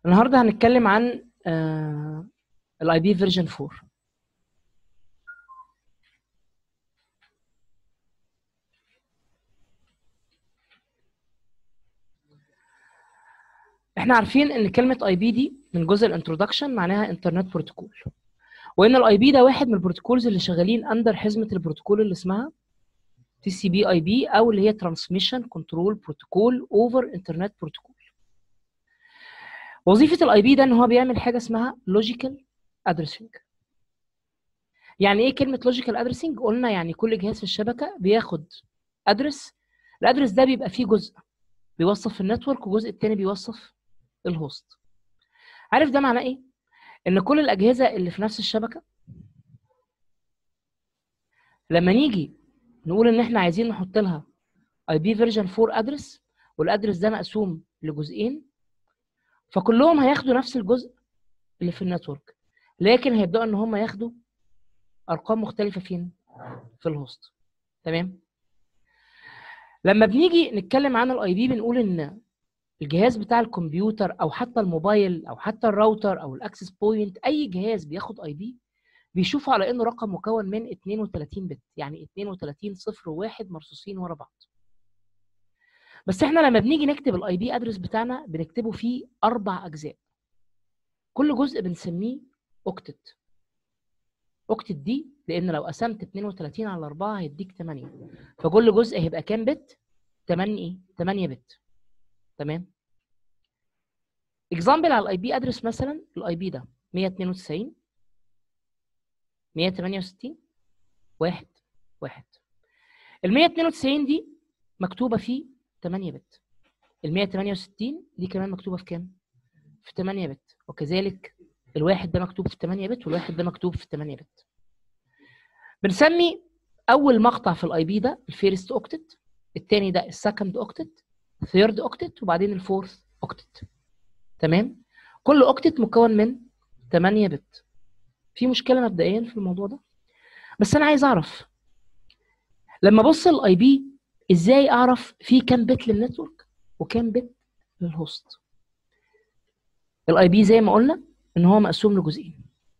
النهارده هنتكلم عن الاي بي فيرجن 4 احنا عارفين ان كلمه اي بي دي من جزء الانترودكشن معناها انترنت بروتوكول وان الاي بي ده واحد من البروتوكولز اللي شغالين اندر حزمه البروتوكول اللي اسمها تي سي بي اي بي او اللي هي ترانسميشن كنترول بروتوكول اوفر انترنت بروتوكول وظيفه الاي بي ده ان هو بيعمل حاجه اسمها لوجيكال ادريسنج يعني ايه كلمه لوجيكال ادريسنج قلنا يعني كل جهاز في الشبكه بياخد ادرس الادرس ده بيبقى فيه جزء بيوصف النتورك والجزء الثاني بيوصف الهوست عارف ده معناه ايه ان كل الاجهزه اللي في نفس الشبكه لما نيجي نقول ان احنا عايزين نحط لها اي بي فيرجن 4 ادرس والادرس ده مقسوم لجزئين فكلهم هياخدوا نفس الجزء اللي في النتورك لكن هيبداوا ان هم ياخدوا ارقام مختلفه فين في الهوست تمام لما بنيجي نتكلم عن الاي بي بنقول ان الجهاز بتاع الكمبيوتر او حتى الموبايل او حتى الراوتر او الاكسس بوينت اي جهاز بياخد اي بي بيشوفه على انه رقم مكون من 32 بت يعني 32 صفر وواحد مرصوصين ورا بعض بس احنا لما بنيجي نكتب الاي بي ادرس بتاعنا بنكتبه فيه اربع اجزاء كل جزء بنسميه اوكتت اوكتت دي لان لو قسمت 32 على 4 هيديك 8 فكل جزء هيبقى كام بت 8 ايه 8 بت تمام اكزامبل على الاي بي ادرس مثلا الاي بي ده 192 168 1 1 ال 192 دي مكتوبه في 8 بت ال 168 دي كمان مكتوبه في كام؟ في 8 بت وكذلك الواحد ده مكتوب في 8 بت والواحد ده مكتوب في 8 بت بنسمي اول مقطع في الاي بي ده الفيرست اوكتت الثاني ده السكند اوكتت ثيرد اوكتت وبعدين الفورث اوكتت تمام كل اوكتت مكون من 8 بت في مشكله مبدئيا في الموضوع ده بس انا عايز اعرف لما ابص الاي بي ازاي اعرف في كام بت للنتورك وكام بت للهوست الاي بي زي ما قلنا ان هو مقسوم لجزئين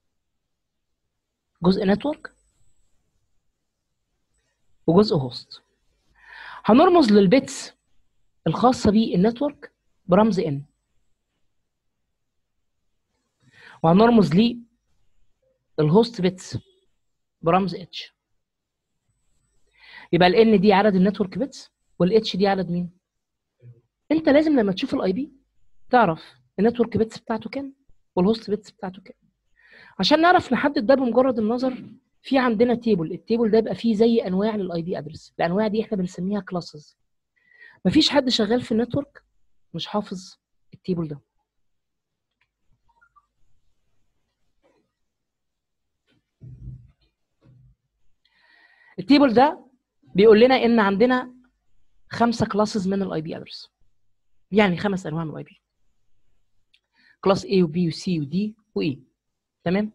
جزء نتورك وجزء هوست هنرمز للبيتس الخاصة بالنتورك برمز ان وهنرمز ليه الهوست بيتس برمز اتش يبقى الان دي عدد النتورك بيتس والاتش دي عدد مين انت لازم لما تشوف الاي بي تعرف النتورك بيتس بتاعته كام والهوست بيتس بتاعته كام عشان نعرف نحدد ده بمجرد النظر في عندنا تيبل التيبل ده يبقى فيه زي انواع للاي بي ادرس الانواع دي احنا بنسميها كلاسز مفيش حد شغال في النتورك مش حافظ التيبل ده التيبل ده بيقول لنا ان عندنا خمسه كلاسز من الاي بي ادرس يعني خمس انواع من الاي بي كلاس A وبي وسي ودي واي تمام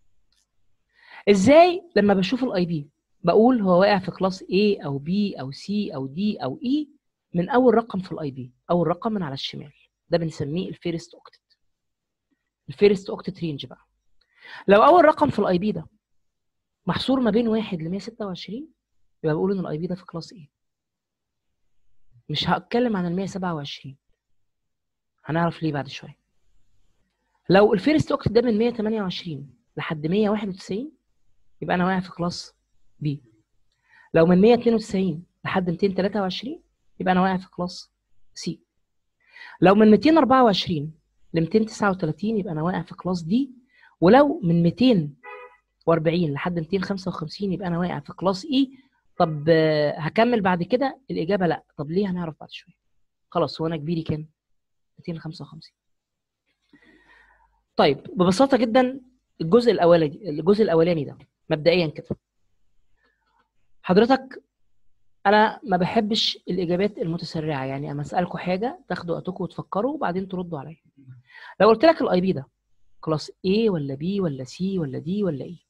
ازاي لما بشوف الاي بي بقول هو واقع في كلاس A او B او C او D او E من اول رقم في الاي بي اول رقم من على الشمال ده بنسميه الفيرست اوكتت الفيرست اوكتت رينج بقى لو اول رقم في الاي بي ده محصور ما بين 1 ل 126 يبقى بقول ان الاي بي ده في كلاس A مش هتكلم عن ال 127 هنعرف ليه بعد شويه لو الفيرست اوكتت ده من 128 لحد 191 يبقى انا واقع في كلاس B لو من 192 لحد 223 يبقى انا واقع في كلاس C لو من 224 ل 239 يبقى انا واقع في كلاس D ولو من 240 لحد 255 يبقى انا واقع في كلاس E طب هكمل بعد كده الاجابه لا طب ليه هنعرف بعد شويه خلاص هو انا كبيري كام 255 طيب ببساطه جدا الجزء الاولاني الجزء الاولاني ده مبدئيا كده حضرتك انا ما بحبش الاجابات المتسرعه يعني اما اسالكم حاجه تاخدوا وقتكم وتفكروا وبعدين تردوا عليا لو قلت لك الاي بي ده كلاس A ولا B ولا C ولا D ولا ايه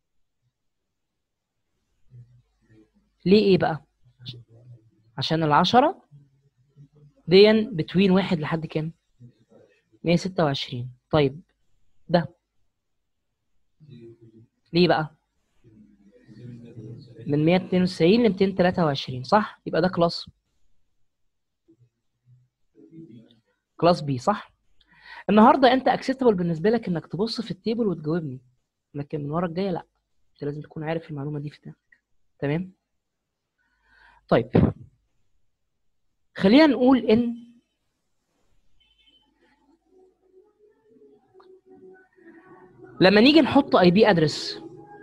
ليه ايه بقى عشان العشرة دي بتوين واحد لحد كام 126 طيب ده ليه بقى من 192 ل 223 صح يبقى ده كلاس كلاس بي صح النهارده انت اكسبتبل بالنسبه لك انك تبص في التيبل وتجاوبني لكن المره الجايه لا انت لازم تكون عارف المعلومه دي في دماغك تمام طيب خلينا نقول ان لما نيجي نحط اي بي ادرس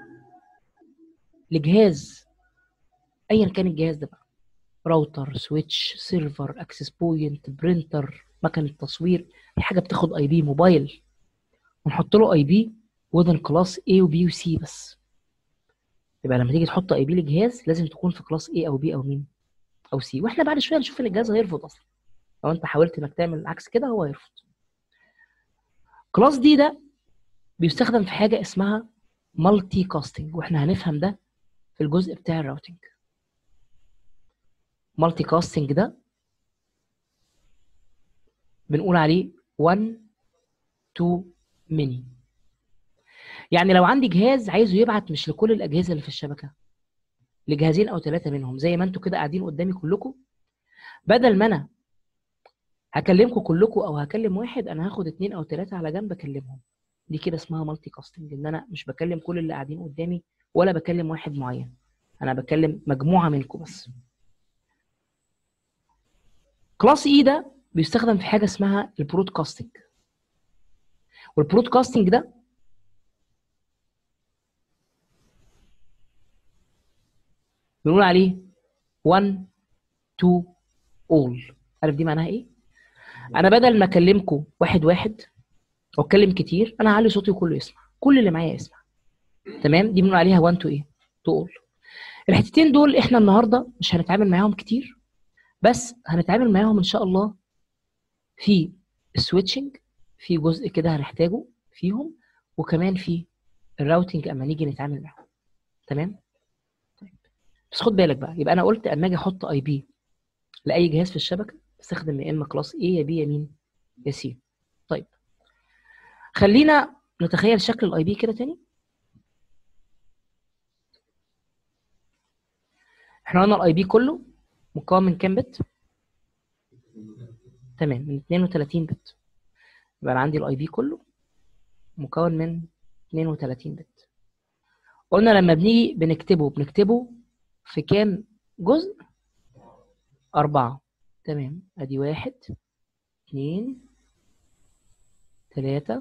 لجهاز ايا كان الجهاز ده بقى راوتر سويتش سيرفر اكسس بوينت برينتر مكنه تصوير اي حاجه بتاخد اي بي موبايل ونحط له اي بي وذن كلاس A و B و C بس يبقى لما تيجي تحط اي بي لجهاز لازم تكون في كلاس A او B او مين او C واحنا بعد شويه نشوف ان الجهاز هيرفض اصلا لو انت حاولت انك تعمل عكس كده هو هيرفض كلاس دي ده بيستخدم في حاجه اسمها مالتي كاستنج واحنا هنفهم ده في الجزء بتاع الراوتنج مالتي كاستنج ده بنقول عليه 1 2 many يعني لو عندي جهاز عايزه يبعت مش لكل الاجهزه اللي في الشبكه لجهازين او ثلاثه منهم زي ما انتوا كده قاعدين قدامي كلكم بدل ما انا هكلمكم كلكم او هكلم واحد انا هاخد اتنين او ثلاثه على جنب اكلمهم دي كده اسمها مالتي كاستنج ان انا مش بكلم كل اللي قاعدين قدامي ولا بكلم واحد معين انا بكلم مجموعه منكم بس كلاس اي ده بيستخدم في حاجه اسمها البرودكاستنج والبرودكاستنج ده بنقول عليه 1 2 all عارف دي معناها ايه انا بدل ما اكلمكم واحد واحد واتكلم كتير انا هعلي صوتي وكله يسمع كل اللي معايا يسمع تمام دي بنقول عليها 1 تو ايه تو all الحتتين دول احنا النهارده مش هنتعامل معاهم كتير بس هنتعامل معاهم ان شاء الله في السويتشنج في جزء كده هنحتاجه فيهم وكمان في الراوتنج اما نيجي نتعامل معاهم تمام طيب بس خد بالك بقى يبقى انا قلت اما اجي احط اي بي لاي جهاز في الشبكه بستخدم يا اما كلاس A يا B يا مين يا C طيب خلينا نتخيل شكل الاي بي كده تاني احنا قلنا الاي بي كله مكون من كام بت تمام من 32 بت يبقى انا عندي الاي بي كله مكون من 32 بت قلنا لما بنيجي بنكتبه بنكتبه في كام جزء أربعة تمام أدي واحد اتنين تلاتة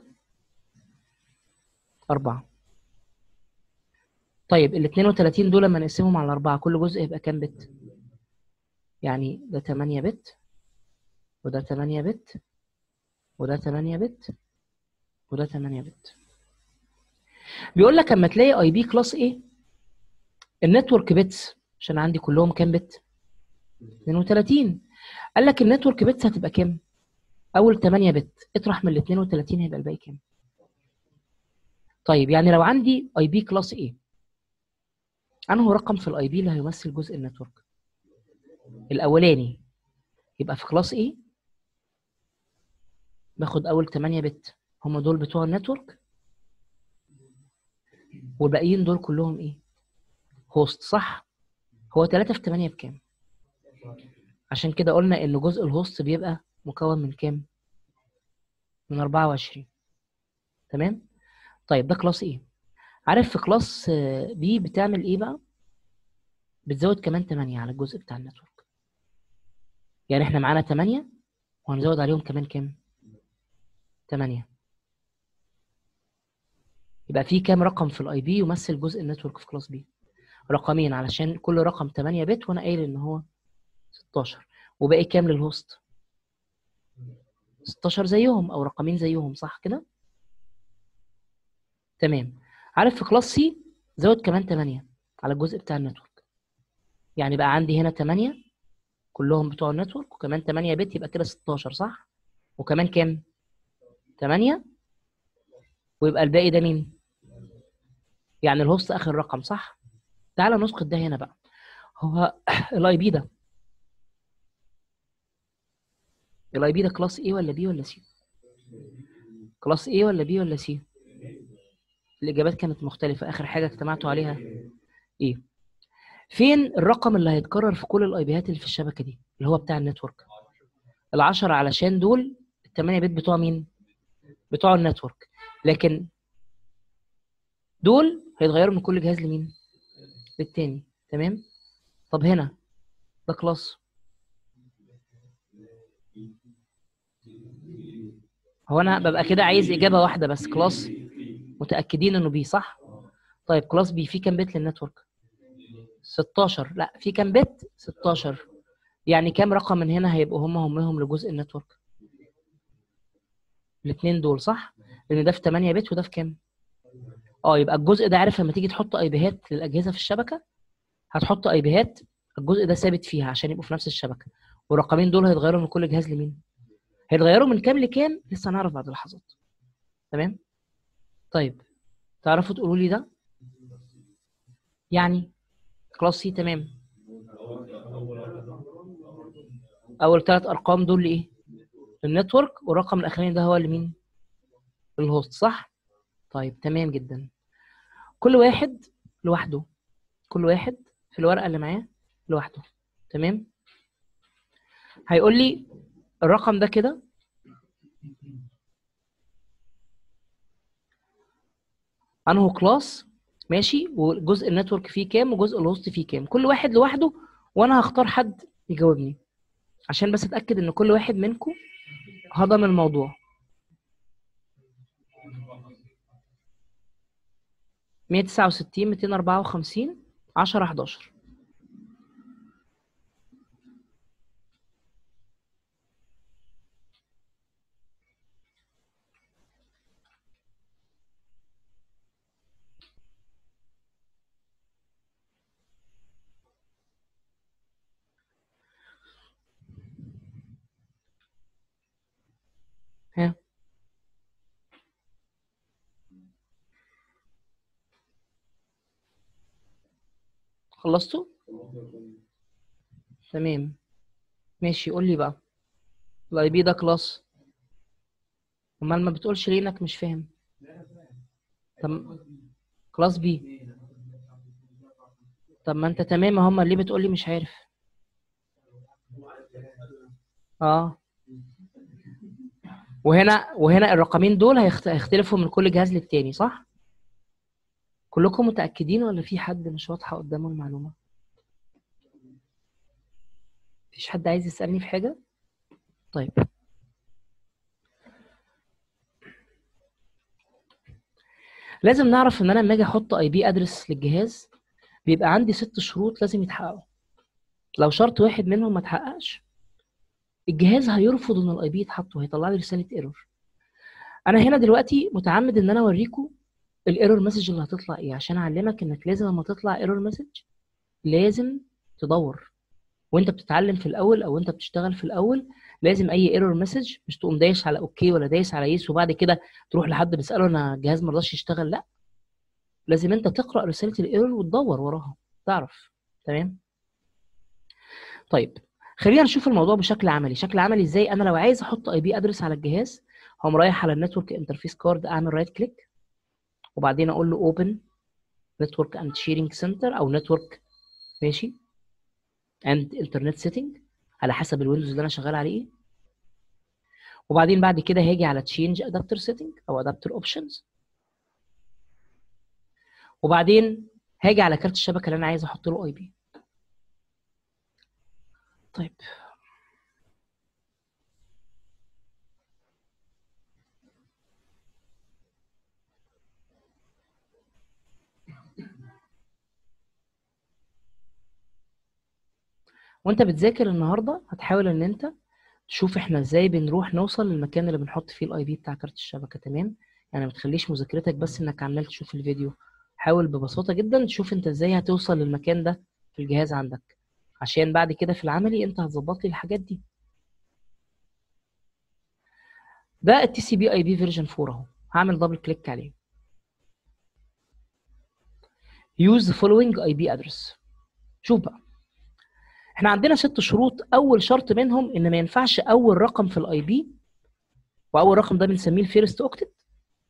أربعة طيب ال 32 دول لما نقسمهم على أربعة كل جزء يبقى كام بت؟ يعني ده 8 بت وده 8 بت وده 8 بت وده 8 بت بيقول لك اما تلاقي اي بي كلاس ايه النتورك بيتس عشان عندي كلهم كام بت 32 قال لك النتورك بيتس هتبقى كام اول 8 بت اطرح من ال 32 هيبقى الباقي كام طيب يعني لو عندي اي بي كلاس ايه انه رقم في الاي بي اللي هيمثل جزء النتورك الاولاني يبقى في كلاس ايه باخد اول 8 بت هم دول بتوع النتورك والباقيين دول كلهم ايه هوست صح هو 3 في 8 بكام عشان كده قلنا ان جزء الهوست بيبقى مكون من كام من 24 تمام طيب ده كلاس ايه عارف في كلاس بي بتعمل ايه بقى بتزود كمان 8 على الجزء بتاع النتورك يعني احنا معانا 8 وهنزود عليهم كمان كام 8 يبقى في كام رقم في الاي بي يمثل جزء النتورك في كلاس بي رقمين علشان كل رقم 8 بت وانا قايل ان هو 16 وباقي كام للهوست 16 زيهم او رقمين زيهم صح كده تمام عارف في كلاس سي زود كمان 8 على الجزء بتاع النتورك يعني بقى عندي هنا 8 كلهم بتوع النتورك وكمان 8 بت يبقى كده 16 صح وكمان كام 8 ويبقى الباقي ده مين يعني الهوست اخر رقم صح تعالى نسقط ده هنا بقى هو الاي بي ده الاي بي ده كلاس ايه ولا بي ولا سي كلاس A ولا B ولا C الإجابات كانت مختلفة آخر حاجة اجتمعتوا عليها إيه فين الرقم اللي هيتكرر في كل الاي بيات اللي في الشبكه دي اللي هو بتاع النتورك ال10 علشان دول الثمانية بت بتوع مين بتوع النتورك لكن دول هيتغيروا من كل جهاز لمين للتاني تمام طب هنا ده كلاس هو انا ببقى كده عايز اجابه واحده بس كلاس متاكدين انه بي صح طيب كلاس بي فيه كام بت للنتورك 16 لا في كام بت 16 يعني كام رقم من هنا هيبقوا هم همهم لجزء النتورك الاثنين دول صح لان ده في 8 بت وده في كام اه يبقى الجزء ده عارف لما تيجي تحط اي بيهات للاجهزه في الشبكه هتحط اي بيهات الجزء ده ثابت فيها عشان يبقوا في نفس الشبكه والرقمين دول هيتغيروا من كل جهاز لمين هيتغيروا من كام لكام لسه هنعرف بعد لحظات تمام طيب تعرفوا تقولوا لي ده يعني كلاس سي تمام اول ثلاث ارقام دول لايه للنتورك والرقم الاخراني ده هو لمين للهوست صح طيب تمام جدا كل واحد لوحده كل واحد في الورقه اللي معاه لوحده تمام هيقول لي الرقم ده كده انه كلاس ماشي وجزء النتورك فيه كام وجزء الهوست فيه كام كل واحد لوحده وانا هختار حد يجاوبني عشان بس اتاكد ان كل واحد منكم هضم الموضوع 169 254 10 11 ها خلصتوا تمام ماشي قول لي بقى الاي بي ده كلاس امال ما بتقولش ليه انك مش فاهم طب كلاس بي طب ما انت تمام هم ليه بتقول لي مش عارف اه وهنا وهنا الرقمين دول هيخت- هيختلفوا من كل جهاز للتاني صح كلكم متأكدين ولا في حد مش واضحة قدامه المعلومة مفيش حد عايز يسألني في حاجة طيب لازم نعرف ان انا لما اجي احط اي بي ادرس للجهاز بيبقى عندي ست شروط لازم يتحققوا لو شرط واحد منهم ما اتحققش الجهاز هيرفض ان الاي بي يتحط وهيطلع لي رساله ايرور انا هنا دلوقتي متعمد ان انا اوريكم الايرور مسج اللي هتطلع ايه عشان اعلمك انك لازم لما تطلع ايرور مسج لازم تدور وانت بتتعلم في الاول او انت بتشتغل في الاول لازم اي ايرور مسج مش تقوم دايس على اوكي ولا دايس على يس وبعد كده تروح لحد بتساله انا الجهاز ما رضاش يشتغل لا لازم انت تقرا رساله الايرور وتدور وراها تعرف تمام طيب خلينا نشوف الموضوع بشكل عملي شكل عملي ازاي انا لو عايز احط اي بي ادرس على الجهاز هقوم رايح على النتورك انترفيس كارد اعمل رايت كليك وبعدين اقول له اوبن نتورك اند شيرنج سنتر او نتورك ماشي اند انترنت سيتنج على حسب الويندوز اللي انا شغال عليه ايه وبعدين بعد كده هاجي على تشينج ادابتر سيتنج او ادابتر اوبشنز وبعدين هاجي على كارت الشبكه اللي انا عايز احط له اي بي طيب وانت بتذاكر النهارده هتحاول ان انت تشوف احنا ازاي بنروح نوصل للمكان اللي بنحط فيه الاي بي بتاع كارت الشبكه تمام يعني ما تخليش مذاكرتك بس انك عمال تشوف الفيديو حاول ببساطه جدا تشوف انت ازاي هتوصل للمكان ده في الجهاز عندك عشان بعد كده في العملي انت هتظبط لي الحاجات دي ده التي سي بي اي بي فيرجن 4 اهو هعمل دبل كليك عليه use the following IP address شوف بقى احنا عندنا ست شروط اول شرط منهم ان ما ينفعش اول رقم في الاي بي واول رقم ده بنسميه الفيرست اوكتت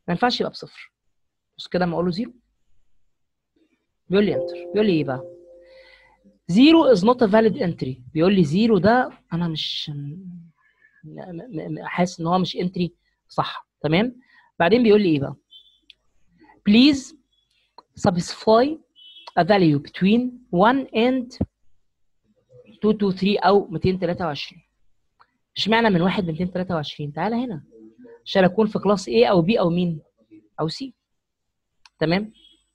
ما ينفعش يبقى بصفر بص كده اما اقول له زيرو بيقول لي انتر بيقول لي ايه بقى زيرو از نوت ا فاليد انتري بيقول لي زيرو ده انا مش م- م- م- حاسس ان هو مش انتري صح تمام بعدين بيقول لي ايه بقى please satisfy a value between 1 and 223 او 223 اشمعنى من 1 ل 223 تعالى هنا عشان اكون في كلاس A او B او مين او C تمام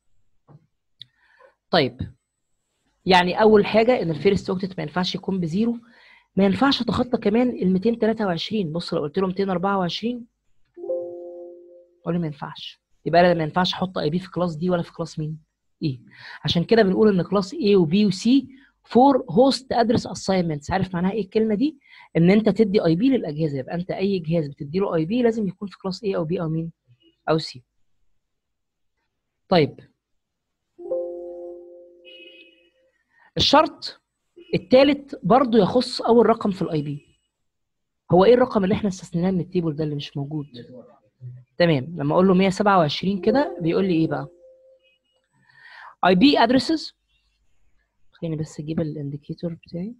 طيب يعني اول حاجه ان الفيرست اوكتت ما ينفعش يكون بزيرو ما ينفعش اتخطى كمان ال 223 بص لو قلت له 224 قول لي ما ينفعش يبقى انا ما ينفعش احط اي بي في كلاس دي ولا في كلاس مين اي عشان كده بنقول ان كلاس A وبي وسي فور هوست ادرس اساينمنتس عارف معناها ايه الكلمه دي ان انت تدي اي بي للاجهزه يبقى انت اي جهاز بتدي له اي بي لازم يكون في كلاس A او B او مين او سي طيب الشرط الثالث برضو يخص اول رقم في الاي بي هو ايه الرقم اللي احنا استثنيناه من التيبل ده اللي مش موجود تمام لما اقول له 127 كده بيقول لي ايه بقى اي بي ادرسز خليني بس اجيب الانديكيتور بتاعي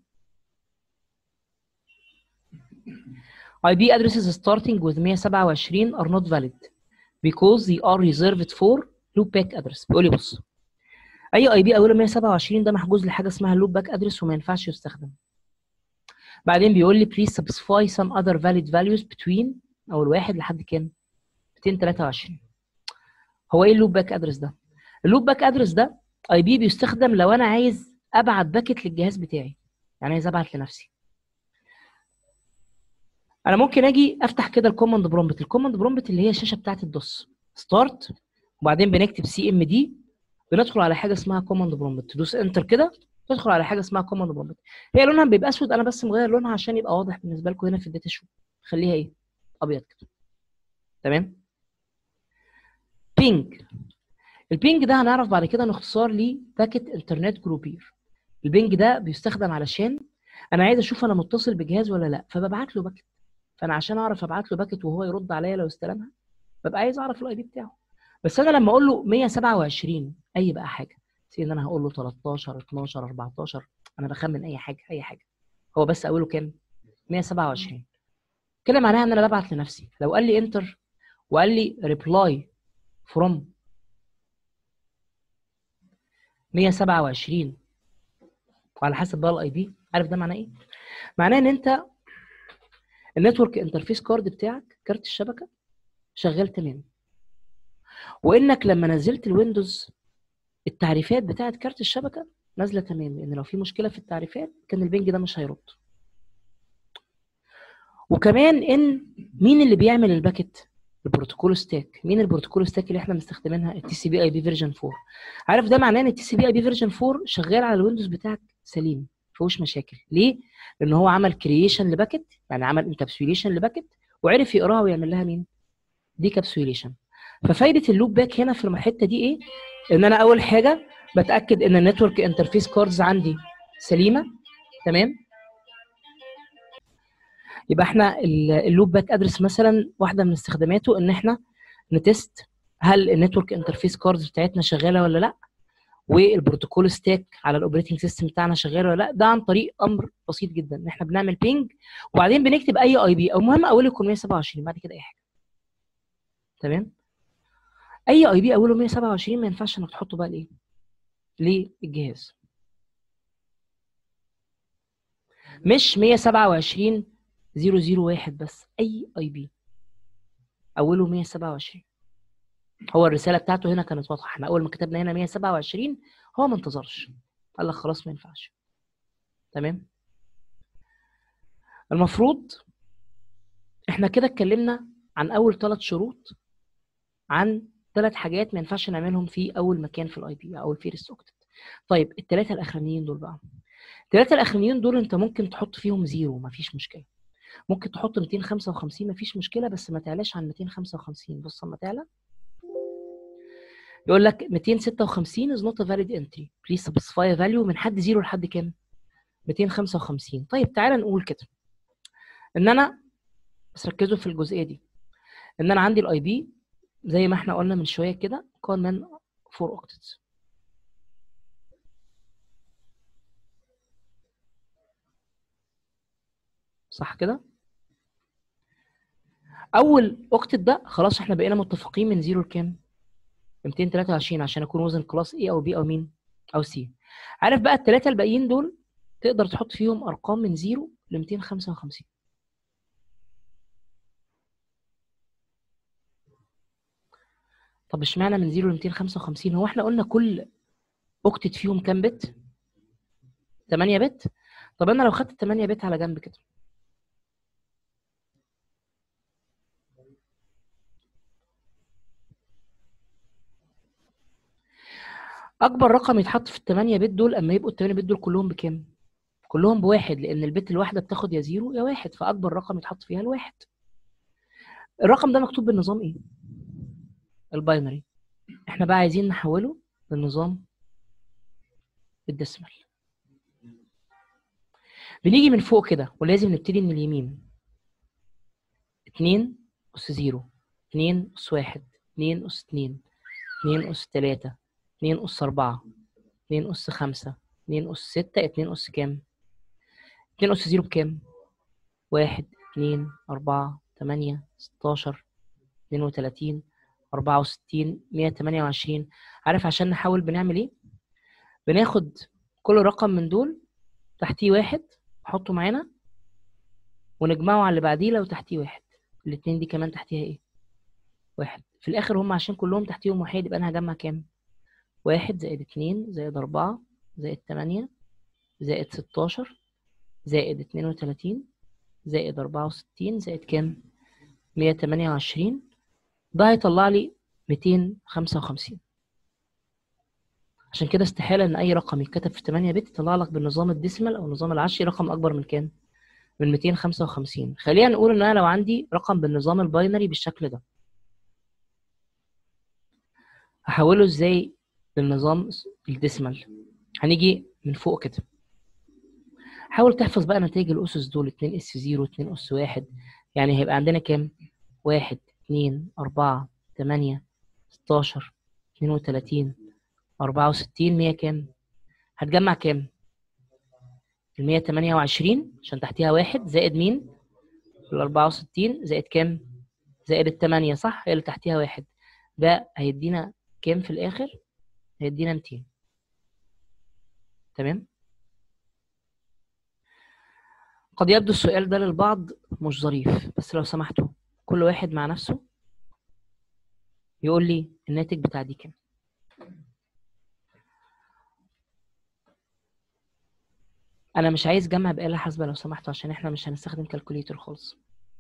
IP addresses starting with 127 are not valid because they are reserved for loopback address بيقول لي بص اي اي بي اوله 127 ده محجوز لحاجه اسمها loopback address وما ينفعش يستخدم بعدين بيقول لي please specify some other valid values between اول واحد لحد كام 223 هو ايه اللوب باك ادرس ده اللوب باك ادرس ده اي بي بيستخدم لو انا عايز ابعت باكت للجهاز بتاعي يعني عايز ابعت لنفسي انا ممكن اجي افتح كده الكوماند برومبت الكوماند برومبت اللي هي الشاشه بتاعت الدوس ستارت وبعدين بنكتب سي ام دي بندخل على حاجه اسمها كوماند برومبت تدوس انتر كده تدخل على حاجه اسمها كوماند برومبت هي لونها بيبقى اسود انا بس مغير لونها عشان يبقى واضح بالنسبه لكم هنا في الداتا شو خليها ايه ابيض كده تمام بينج البينج ده هنعرف بعد كده انه اختصار لباكيت انترنت جروبير البينج ده بيستخدم علشان انا عايز اشوف انا متصل بجهاز ولا لا فببعت له باكيت فانا عشان اعرف ابعت له باكيت وهو يرد عليا لو استلمها ببقى عايز اعرف الاي بي بتاعه بس انا لما اقول له 127 اي بقى حاجه سي ان انا هقول له 13 12 14 انا بخمن اي حاجه اي حاجه هو بس اقوله كام 127 كده معناها ان انا ببعت لنفسي لو قال لي انتر وقال لي ريبلاي فروم 127 وعلى حسب بقى الاي بي عارف ده معناه ايه معناه ان انت النتورك انترفيس كارد بتاعك كارت الشبكه شغال تمام وانك لما نزلت الويندوز التعريفات بتاعت كارت الشبكه نازله تمام لان لو في مشكله في التعريفات كان البنج ده مش هيرد وكمان ان مين اللي بيعمل الباكت البروتوكول ستاك مين البروتوكول ستاك اللي احنا مستخدمينها التي سي بي اي بي فيرجن 4 عارف ده معناه ان التي سي بي اي بي فيرجن 4 شغال على الويندوز بتاعك سليم فيهوش مشاكل ليه لان هو عمل كرييشن لباكت يعني عمل انكابسوليشن لباكت وعرف يقراها ويعمل لها مين دي كابسوليشن ففايده اللوب باك هنا في الحته دي ايه ان انا اول حاجه بتاكد ان النتورك انترفيس كاردز عندي سليمه تمام يبقى احنا اللوب باك ادرس مثلا واحده من استخداماته ان احنا نتست هل النتورك انترفيس كاردز بتاعتنا شغاله ولا لا والبروتوكول ستاك على الاوبريتنج سيستم بتاعنا شغال ولا لا ده عن طريق امر بسيط جدا ان احنا بنعمل بينج وبعدين بنكتب اي اي بي او المهم اوله يكون 127 بعد كده اي حاجه تمام اي اي بي اوله 127 ما ينفعش انك تحطه بقى لايه للجهاز مش 127 001 بس اي اي بي اوله 127 هو الرساله بتاعته هنا كانت واضحه احنا اول ما كتبنا هنا 127 هو ما انتظرش قال لك خلاص ما ينفعش تمام المفروض احنا كده اتكلمنا عن اول ثلاث شروط عن ثلاث حاجات ما ينفعش نعملهم في اول مكان في الاي بي او الفيرست اوكتت طيب الثلاثه الاخرانيين دول بقى الثلاثه الاخرانيين دول انت ممكن تحط فيهم زيرو ما فيش مشكله ممكن تحط 255 ما فيش مشكله بس ما تعلاش عن 255 بص اما تعلى يقول لك 256 is not a valid entry please specify a value من حد زيرو لحد كام 255 طيب تعالى نقول كده ان انا بس ركزوا في الجزئيه دي ان انا عندي الاي بي زي ما احنا قلنا من شويه كده مكون من 4 اوكتتس صح كده اول اوكتت ده خلاص احنا بقينا متفقين من زيرو لكام 223 عشان اكون وزن كلاس اي او بي او مين او سي عارف بقى الثلاثه الباقيين دول تقدر تحط فيهم ارقام من زيرو ل 255 طب اشمعنى من 0 ل 255 هو احنا قلنا كل اوكتت فيهم كام بت 8 بت طب انا لو خدت 8 بت على جنب كده اكبر رقم يتحط في الثمانية بت دول اما يبقوا الثمانية بت دول كلهم بكام كلهم بواحد لان البت الواحده بتاخد يا زيرو يا واحد فاكبر رقم يتحط فيها الواحد الرقم ده مكتوب بالنظام ايه الباينري احنا بقى عايزين نحوله للنظام الديسمال بنيجي من فوق كده ولازم نبتدي من اليمين اتنين أس زيرو اتنين أس واحد اتنين أس اتنين اتنين أس تلاتة اتنين أس أربعة اتنين أس خمسة اتنين أس ستة اتنين أس كام؟ اتنين أس زيرو بكام؟ واحد اتنين أربعة تمانية ستاشر اتنين وتلاتين أربعة وستين مية تمانية وعشرين عارف عشان نحاول بنعمل إيه؟ بناخد كل رقم من دول تحتيه واحد نحطه معانا ونجمعه على اللي بعديه لو تحتيه واحد الاتنين دي كمان تحتيها ايه؟ واحد في الآخر هم عشان كلهم تحتيهم واحد يبقى أنا هجمع كام؟ واحد زائد اتنين زائد أربعة زائد تمانية زائد ستاشر زائد اتنين وتلاتين زائد أربعة وستين زائد كام؟ مية تمانية وعشرين ده هيطلع لي ميتين خمسة وخمسين عشان كده استحالة إن أي رقم يتكتب في 8 بت يطلع لك بالنظام الديسيمال أو النظام العشري رقم أكبر من كام؟ من 255 خلينا نقول إن أنا لو عندي رقم بالنظام الباينري بالشكل ده هحوله إزاي للنظام الديسيمال هنيجي من فوق كده حاول تحفظ بقى نتائج الأسس دول 2 اس 0 2 اس 1 يعني هيبقى عندنا كام؟ 1 2 4 8 16 32 أربعة وستين مية كام؟ هتجمع كام؟ المية تمانية وعشرين عشان تحتيها واحد زائد مين؟ الأربعة وستين زائد كام؟ زائد التمانية صح؟ هي اللي تحتيها واحد ده هيدينا كام في الآخر؟ هيدينا ميتين تمام؟ قد يبدو السؤال ده للبعض مش ظريف بس لو سمحتوا كل واحد مع نفسه يقول لي الناتج بتاع دي كام؟ انا مش عايز جمع بآلة حاسبة لو سمحتوا عشان احنا مش هنستخدم كالكوليتر خالص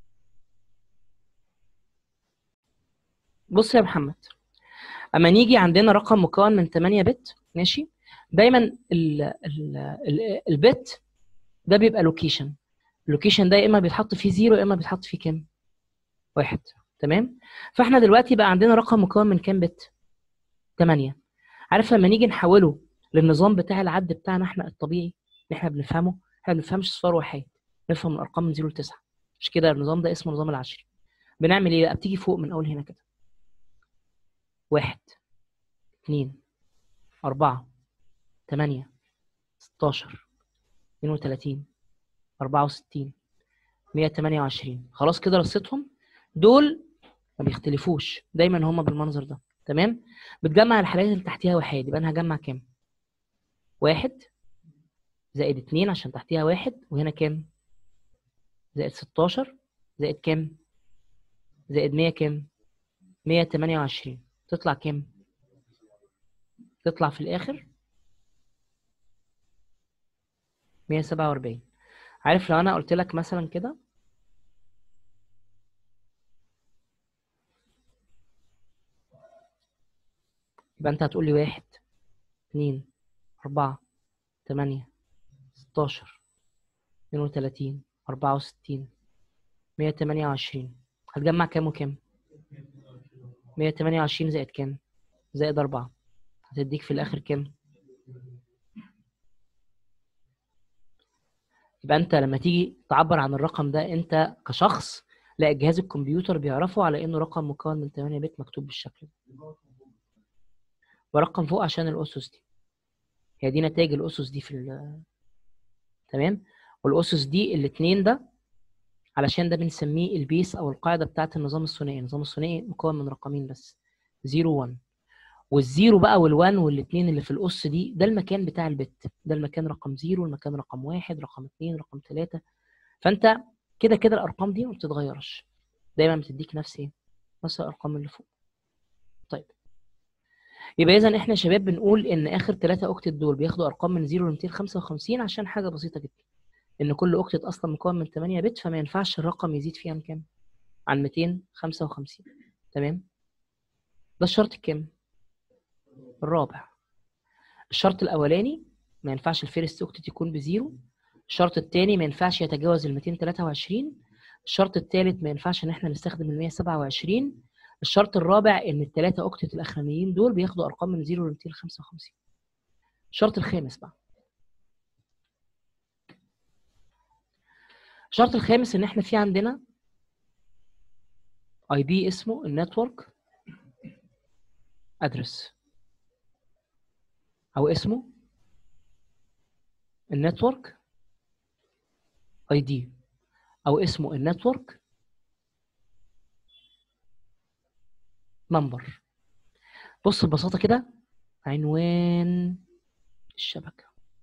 بص يا محمد اما نيجي عندنا رقم مكون من 8 بت ماشي دايما ال ال ال البت ده بيبقى لوكيشن اللوكيشن ده يا اما بيتحط فيه زيرو يا اما بيتحط فيه كام واحد تمام فاحنا دلوقتي بقى عندنا رقم مكون من كام بت 8 عارف لما نيجي نحوله للنظام بتاع العد بتاعنا احنا الطبيعي اللي احنا بنفهمه احنا ما بنفهمش صفار وحيد نفهم الارقام من 0 ل 9 مش كده النظام ده اسمه النظام العشري بنعمل ايه بقى بتيجي فوق من اول هنا كده واحد اتنين أربعة تمانية ستاشر اتنين وتلاتين أربعة وستين مية تمانية وعشرين خلاص كده رصيتهم دول ما بيختلفوش دايما هما بالمنظر ده تمام بتجمع الحالات اللي تحتيها واحد يبقى انا هجمع كام واحد زائد اتنين عشان تحتيها واحد وهنا كام زائد ستاشر زائد كام زائد مية كام مية تمانية وعشرين تطلع كام تطلع في الآخر مية سبعة وأربعين عارف لو أنا قلت لك مثلا كده يبقى أنت هتقول لي واحد اتنين أربعة تمانية ستاشر اتنين وتلاتين أربعة وستين مية تمانية وعشرين هتجمع كام وكام؟ مية تمانية وعشرين زائد كام؟ زائد أربعة هتديك في الآخر كام؟ يبقى أنت لما تيجي تعبر عن الرقم ده أنت كشخص لا جهاز الكمبيوتر بيعرفه على انه رقم مكون من 8 بت مكتوب بالشكل ده ورقم فوق عشان الاسس دي هي دي نتائج الاسس دي في ال تمام والاسس دي الاثنين ده علشان ده بنسميه البيس او القاعده بتاعه النظام الثنائي النظام الثنائي مكون من رقمين بس 0 1 والزيرو بقى والوان والاثنين اللي في الأس دي ده المكان بتاع البت ده المكان رقم زيرو المكان رقم واحد رقم اتنين رقم تلاتة فأنت كده كده الأرقام دي ما بتتغيرش دايما بتديك نفس ايه؟ نفس الأرقام اللي فوق طيب يبقى إذا إحنا شباب بنقول إن آخر تلاتة أوكتت دول بياخدوا أرقام من زيرو ل 255 عشان حاجة بسيطة جدا إن كل أوكتت أصلا مكون من 8 بت فما ينفعش الرقم يزيد فيه عن كام؟ عن 255 تمام؟ ده الشرط الكام؟ الرابع الشرط الاولاني ما ينفعش الفيرست اوكتت يكون بزيرو الشرط الثاني ما ينفعش يتجاوز ال 223 الشرط الثالث ما ينفعش ان احنا نستخدم ال 127 الشرط الرابع ان الثلاثه اوكتت الاخرانيين دول بياخدوا ارقام من 0 ل 255 الشرط الخامس بقى الشرط الخامس ان احنا في عندنا اي بي اسمه النتورك ادرس او اسمه النتورك اي دي او اسمه النتورك نمبر بص ببساطه كده عنوان الشبكه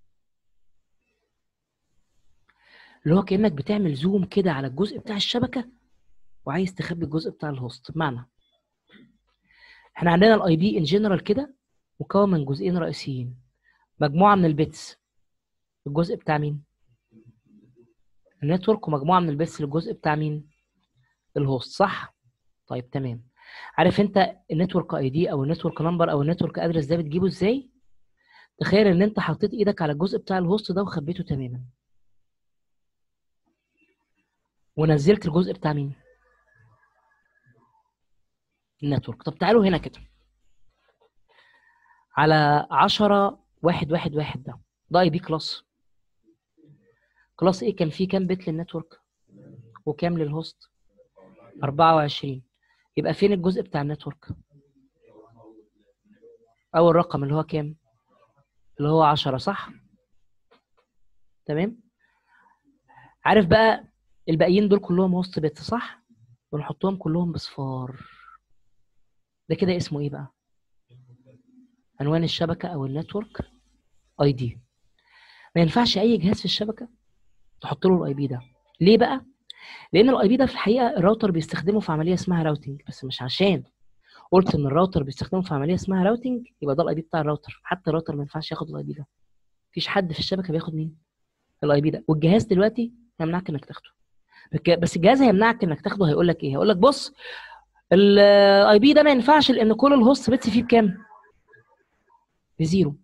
اللي هو كانك بتعمل زوم كده على الجزء بتاع الشبكه وعايز تخبي الجزء بتاع الهوست معنى احنا عندنا الاي بي ان جنرال كده مكون من جزئين رئيسيين مجموعه من البيتس الجزء بتاع مين النتورك ومجموعه من البيتس للجزء بتاع مين الهوست صح طيب تمام عارف انت النتورك اي دي او النتورك نمبر او النتورك ادرس ده بتجيبه ازاي تخيل ان انت حطيت ايدك على الجزء بتاع الهوست ده وخبيته تماما ونزلت الجزء بتاع مين النتورك طب تعالوا هنا كده على 10 واحد واحد واحد ده ده اي بي كلاس كلاس ايه كان فيه كام بت للنتورك وكام للهوست 24 يبقى فين الجزء بتاع النتورك اول رقم اللي هو كام اللي هو 10 صح تمام عارف بقى الباقيين دول كلهم وسط بت صح ونحطهم كلهم بصفار ده كده اسمه ايه بقى عنوان الشبكه او النتورك اي دي ما ينفعش اي جهاز في الشبكه تحط له الاي بي ده ليه بقى لان الاي بي ده في الحقيقه الراوتر بيستخدمه في عمليه اسمها راوتنج بس مش عشان قلت ان الراوتر بيستخدمه في عمليه اسمها راوتنج يبقى ده الاي بي بتاع الراوتر حتى الراوتر ما ينفعش ياخد الاي بي ده مفيش حد في الشبكه بياخد مين الاي بي ده والجهاز دلوقتي هيمنعك انك تاخده بس الجهاز هيمنعك انك تاخده هيقول لك ايه هيقول لك بص الاي بي ده ما ينفعش لان كل الهوست بيتس فيه بكام بزيرو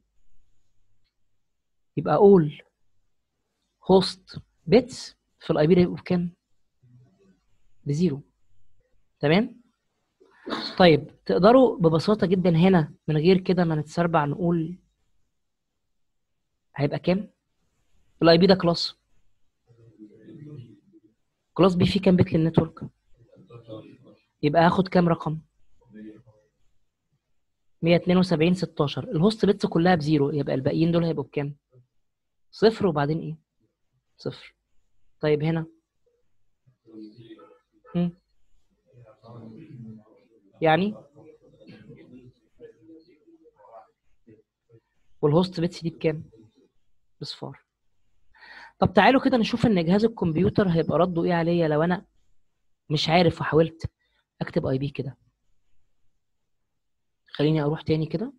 يبقى اقول هوست بيتس في الاي بي ده يبقوا بكام بزيرو تمام طيب تقدروا ببساطه جدا هنا من غير كده ما نتسربع نقول هيبقى كام الاي بي ده كلاس كلاس بي فيه كام بت للنتورك يبقى هاخد كام رقم 172 16 الهوست بيتس كلها بزيرو يبقى الباقيين دول هيبقوا بكام صفر وبعدين ايه صفر طيب هنا هم. يعني والهوست بيتس دي بكام بصفار طب تعالوا كده نشوف ان جهاز الكمبيوتر هيبقى رده ايه عليا لو انا مش عارف وحاولت اكتب اي بي كده خليني اروح تاني كده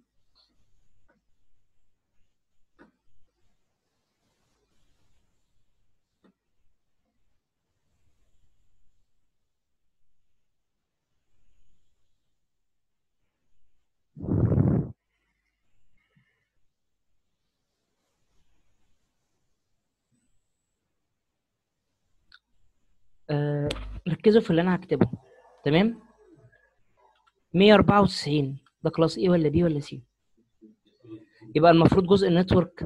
آه ركزوا في اللي انا هكتبه تمام 194 ده كلاس ايه ولا بي ولا سي يبقى المفروض جزء النتورك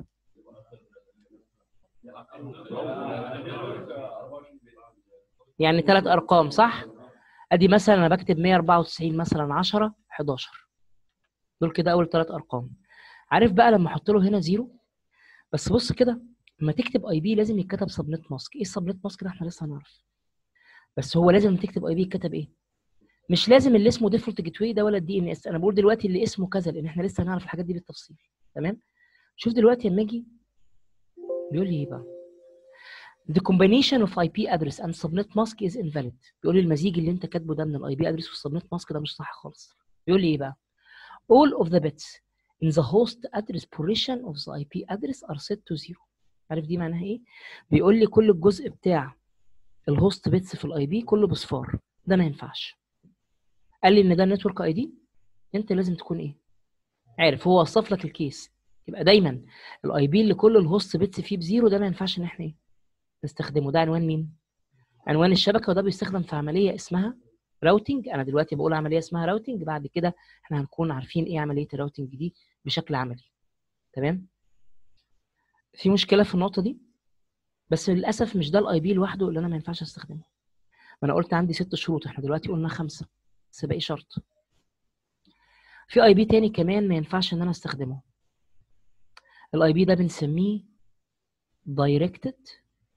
يعني ثلاث ارقام صح ادي مثلا انا بكتب 194 مثلا 10 11 دول كده اول ثلاث ارقام عارف بقى لما احط له هنا زيرو بس بص كده لما تكتب اي بي لازم يتكتب سبنت ماسك ايه السبنت ماسك ده احنا لسه هنعرف بس هو لازم تكتب اي بي يتكتب ايه مش لازم اللي اسمه ديفولت جيت واي ده ولا الدي ان اس انا بقول دلوقتي اللي اسمه كذا لان احنا لسه هنعرف الحاجات دي بالتفصيل تمام شوف دلوقتي لما اجي بيقول لي ايه بقى The combination of IP address and subnet mask is invalid. بيقول لي المزيج اللي انت كاتبه ده من الاي بي ادرس والسبنت ماسك ده مش صح خالص. بيقول لي ايه بقى؟ All of the bits in the host address portion of the IP address are set to zero. عارف دي معناها ايه؟ بيقول لي كل الجزء بتاع الهوست بيتس في الاي بي كله بصفار. ده ما ينفعش. قال لي ان ده النتورك اي دي انت لازم تكون ايه؟ عارف هو وصف لك الكيس يبقى دايما الاي بي اللي كل الهوست بيتس فيه بزيرو ده ما ينفعش ان احنا ايه؟ نستخدمه ده عنوان مين؟ عنوان الشبكه وده بيستخدم في عمليه اسمها راوتنج انا دلوقتي بقول عمليه اسمها راوتنج بعد كده احنا هنكون عارفين ايه عمليه الراوتنج دي بشكل عملي تمام في مشكله في النقطه دي بس للاسف مش ده الاي بي لوحده اللي انا ما ينفعش استخدمه ما انا قلت عندي ست شروط احنا دلوقتي قلنا خمسه بس باقي شرط في اي بي تاني كمان ما ينفعش ان انا استخدمه الاي بي ده بنسميه directed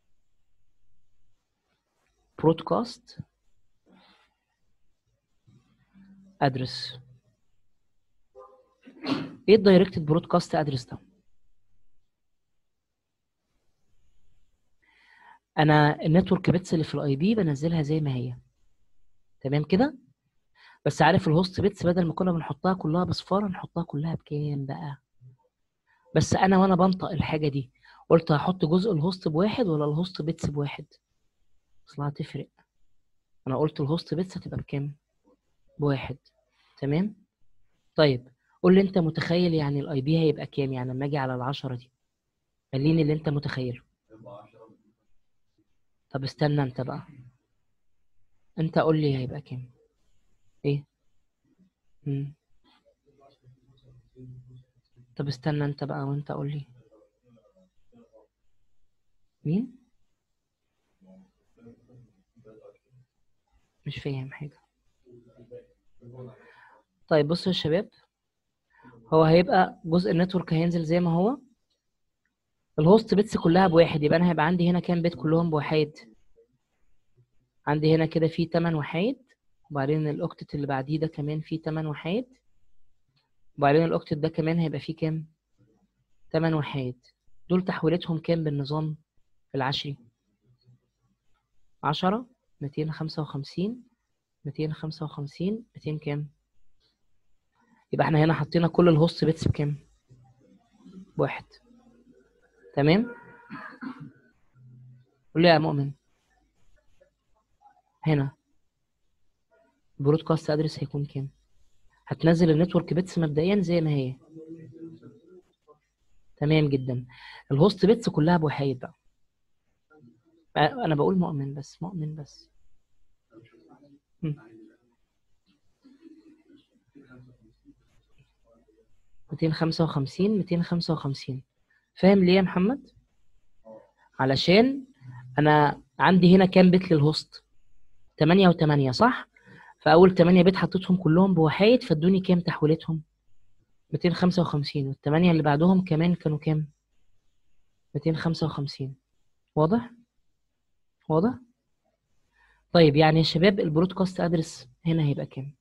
broadcast address ايه الدايركتد برودكاست ادرس ده انا النتورك بيتس اللي في الاي بي بنزلها زي ما هي تمام كده بس عارف الهوست بيتس بدل ما كنا بنحطها كلها بصفار هنحطها كلها بكام بقى بس انا وانا بنطق الحاجه دي قلت هحط جزء الهوست بواحد ولا الهوست بيتس بواحد اصلها هتفرق انا قلت الهوست بيتس هتبقى بكام بواحد تمام طيب قول لي انت متخيل يعني الاي بي هيبقى كام يعني لما اجي على العشرة دي خليني اللي انت متخيله طب استنى انت بقى انت قول لي هيبقى كام ايه مم. طب استنى انت بقى وانت قول لي مين مش فاهم حاجة طيب بصوا يا شباب هو هيبقى جزء النتورك هينزل زي ما هو الهوست بيتس كلها بواحد يبقى انا هيبقى عندي هنا كام بيت كلهم بوحايد عندي هنا كده في 8 وحايد وبعدين الاوكتت اللي بعديه ده كمان فيه 8 وحايد وبعدين الاوكتت ده كمان هيبقى فيه كام 8 وحايد دول تحويلتهم كام بالنظام العشري 10 255 255 200 كام يبقى احنا هنا حطينا كل الهوست بيتس بكام بواحد تمام قول لي يا مؤمن هنا برودكاست ادرس هيكون كام هتنزل النتورك بيتس مبدئيا زي ما هي تمام جدا الهوست بيتس كلها بوحايد بقى انا بقول مؤمن بس مؤمن بس م. 255 255 فاهم ليه يا محمد علشان انا عندي هنا كام بت للهوست 8 و8 صح فاول 8 بت حطيتهم كلهم بوحايد فادوني كام تحويلتهم 255 والثمانية اللي بعدهم كمان كانوا كام 255 واضح واضح طيب يعني يا شباب البرودكاست ادرس هنا هيبقى كام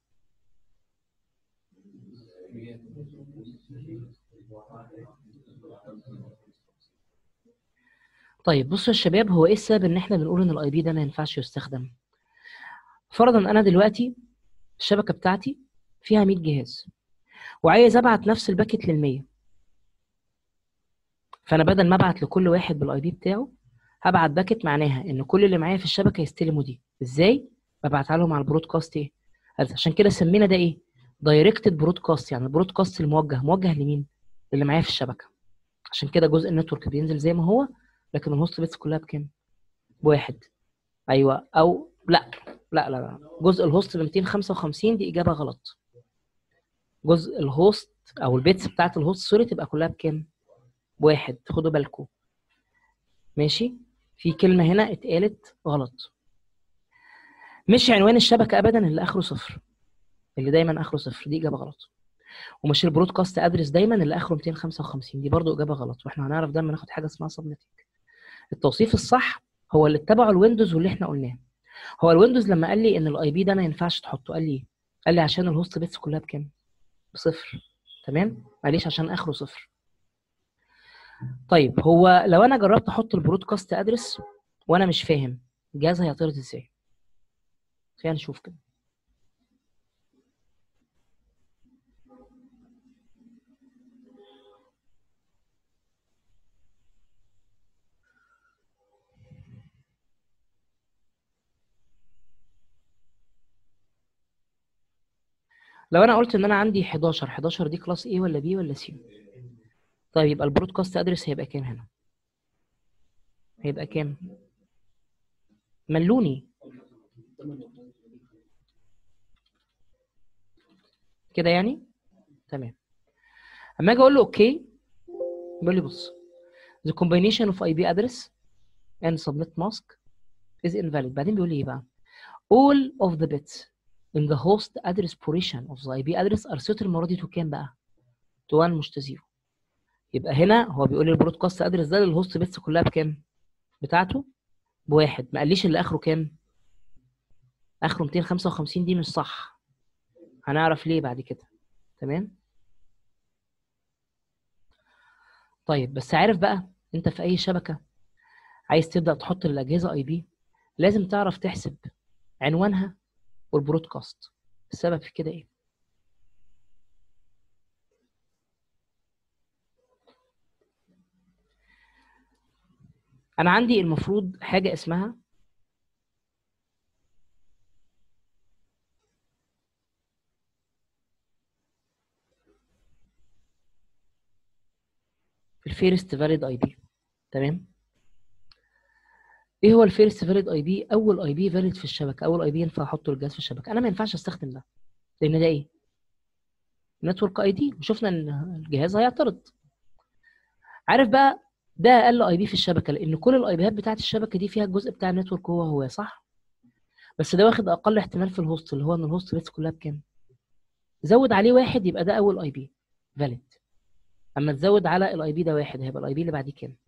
طيب بصوا يا شباب هو ايه السبب ان احنا بنقول ان الاي بي ده ما ينفعش يستخدم فرضا انا دلوقتي الشبكه بتاعتي فيها 100 جهاز وعايز ابعت نفس الباكت لل 100 فانا بدل ما ابعت لكل واحد بالاي بي بتاعه هبعت باكت معناها ان كل اللي معايا في الشبكه يستلموا دي ازاي ببعتها لهم على البرودكاست ايه عشان كده سمينا ده ايه دايركتد برودكاست يعني البرودكاست الموجه موجه لمين اللي معايا في الشبكه عشان كده جزء النتورك بينزل زي ما هو لكن الهوست بيتس كلها بكام بواحد ايوه او لا لا لا, لا. جزء الهوست ب 255 دي اجابه غلط جزء الهوست او البيتس بتاعت الهوست سوري تبقى كلها بكام بواحد خدوا بالكم ماشي في كلمه هنا اتقالت غلط مش عنوان الشبكه ابدا اللي اخره صفر اللي دايما اخره صفر دي اجابه غلط ومش البرودكاست ادرس دايما اللي اخره 255 دي برضو اجابه غلط واحنا هنعرف ده لما ناخد حاجه اسمها سبنتنج التوصيف الصح هو اللي اتبعه الويندوز واللي احنا قلناه هو الويندوز لما قال لي ان الاي بي ده ما ينفعش تحطه قال لي قال لي عشان الهوست بيتس كلها بكام بصفر تمام معلش عشان اخره صفر طيب هو لو انا جربت احط البرودكاست ادرس وانا مش فاهم الجهاز هيعترض ازاي خلينا نشوف كده لو انا قلت ان انا عندي 11 11 دي كلاس A ولا B ولا C طيب يبقى البرودكاست ادرس هيبقى كام هنا هيبقى كام ملوني كده يعني تمام اما اجي اقول له اوكي بيقول لي بص the combination of IP address and subnet mask is invalid بعدين بيقول لي ايه بقى all of the bits in the host address portion of the IP address are set المره دي to كام بقى to 1 مش to 0 يبقى هنا هو بيقول لي البرودكاست ادرس ده للهوست بيتس كلها بكام بتاعته بواحد ما قاليش اللي اخره كام اخره 255 دي مش صح هنعرف ليه بعد كده تمام طيب بس عارف بقى انت في اي شبكه عايز تبدا تحط للاجهزه اي بي لازم تعرف تحسب عنوانها والبرودكاست السبب في كده ايه انا عندي المفروض حاجه اسمها الفيرست فاليد اي بي تمام ايه هو الفيرست فاليد اي بي اول اي بي فاليد في الشبكه اول اي بي ينفع احطه للجهاز في الشبكه انا ما ينفعش استخدم ده لان ده ايه نتورك اي دي وشفنا ان الجهاز هيعترض عارف بقى ده اقل اي بي في الشبكه لان كل الاي بيات بتاعت الشبكه دي فيها الجزء بتاع النتورك هو هو صح بس ده واخد اقل احتمال في الهوست اللي هو ان الهوست بيتس كلها بكام زود عليه واحد يبقى ده اول اي بي فاليد اما تزود على الاي بي ده واحد هيبقى الاي بي اللي بعديه كام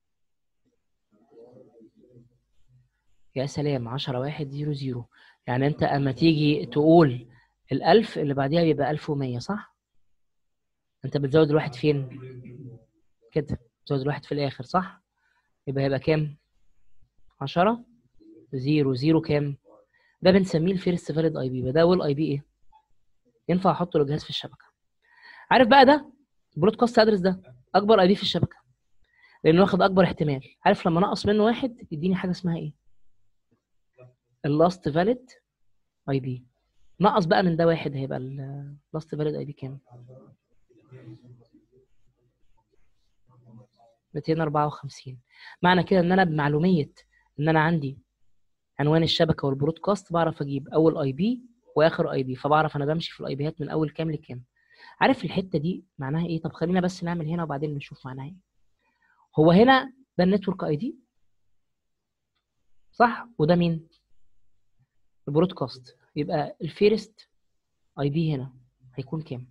يا سلام 10 1 0 0 يعني انت اما تيجي تقول ال1000 اللي بعديها بيبقى 1100 صح انت بتزود الواحد فين كده بتزود الواحد في الاخر صح يبقى هيبقى كام 10 0 0 كام ده بنسميه الفيرست فاليد اي بي ده اول اي بي ايه ينفع احطه للجهاز في الشبكه عارف بقى ده البرودكاست ادرس ده اكبر اي بي في الشبكه لانه واخد اكبر احتمال عارف لما نقص منه واحد يديني حاجه اسمها ايه اللاست فاليد اي بي نقص بقى من ده واحد هيبقى اللاست فاليد اي بي كام 254 معنى كده ان انا بمعلوميه ان انا عندي عنوان الشبكه والبرودكاست بعرف اجيب اول اي بي واخر اي بي فبعرف انا بمشي في الاي بيات من اول كام لكام عارف الحته دي معناها ايه طب خلينا بس نعمل هنا وبعدين نشوف معناها ايه هو هنا ده النتورك اي دي صح وده مين البرودكاست يبقى الفيرست اي بي هنا هيكون كام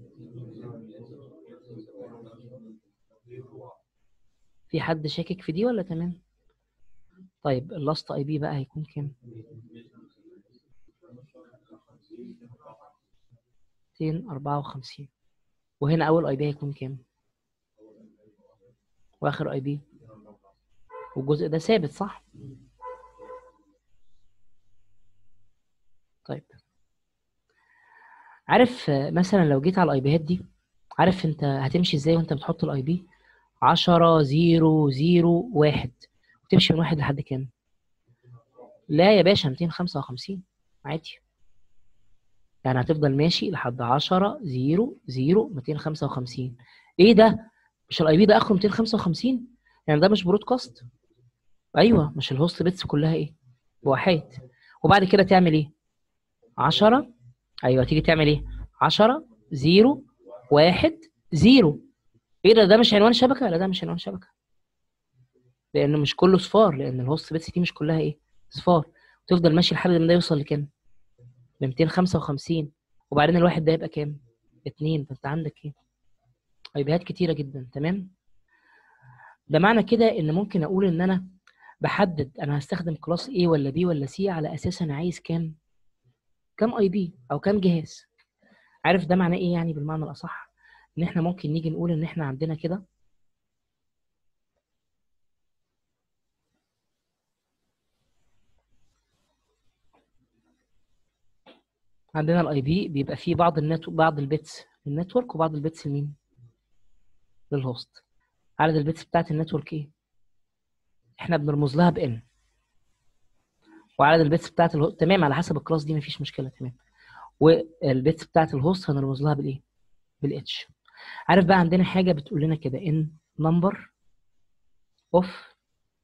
في حد شاكك في دي ولا تمام طيب اللاست اي بي بقى هيكون كام 254 وهنا اول اي بي هيكون كام واخر اي بي والجزء ده ثابت صح طيب عارف مثلا لو جيت على الاي بيات دي عارف انت هتمشي ازاي وانت بتحط الاي بي 10 0 0 1 وتمشي من واحد لحد كام لا يا باشا 255 عادي يعني هتفضل ماشي لحد 10 0 0 255 ايه ده مش الاي بي ده اخره 255 يعني ده مش برودكاست ايوه مش الهوست بيتس كلها ايه واحد وبعد كده تعمل ايه 10 ايوه تيجي تعمل ايه 10 0 1 0 ايه ده ده مش عنوان شبكه لا ده مش عنوان شبكه لانه مش كله صفار لان الهوست بيتس دي مش كلها ايه صفار تفضل ماشي لحد ما ده يوصل لكام ل 255 وبعدين الواحد ده يبقى كام اتنين فانت عندك ايه ايبيهات كتيره جدا تمام ده معنى كده ان ممكن اقول ان انا بحدد انا هستخدم كلاس A ولا B ولا C على اساس انا عايز كام كام اي بي او كام جهاز عارف ده معناه ايه يعني بالمعنى الاصح ان احنا ممكن نيجي نقول ان احنا عندنا كده عندنا الاي بي بيبقى فيه بعض النت بعض البيتس للنتورك وبعض البيتس لمين للهوست عدد البيتس بتاعت النتورك ايه احنا بنرمز لها بان وعدد البيتس بتاعت الهوست تمام على حسب الكلاس دي مفيش مشكله تمام والبيتس بتاعت الهوست هنرمز لها بالايه بالاتش عارف بقى عندنا حاجه بتقول لنا كده ان نمبر اوف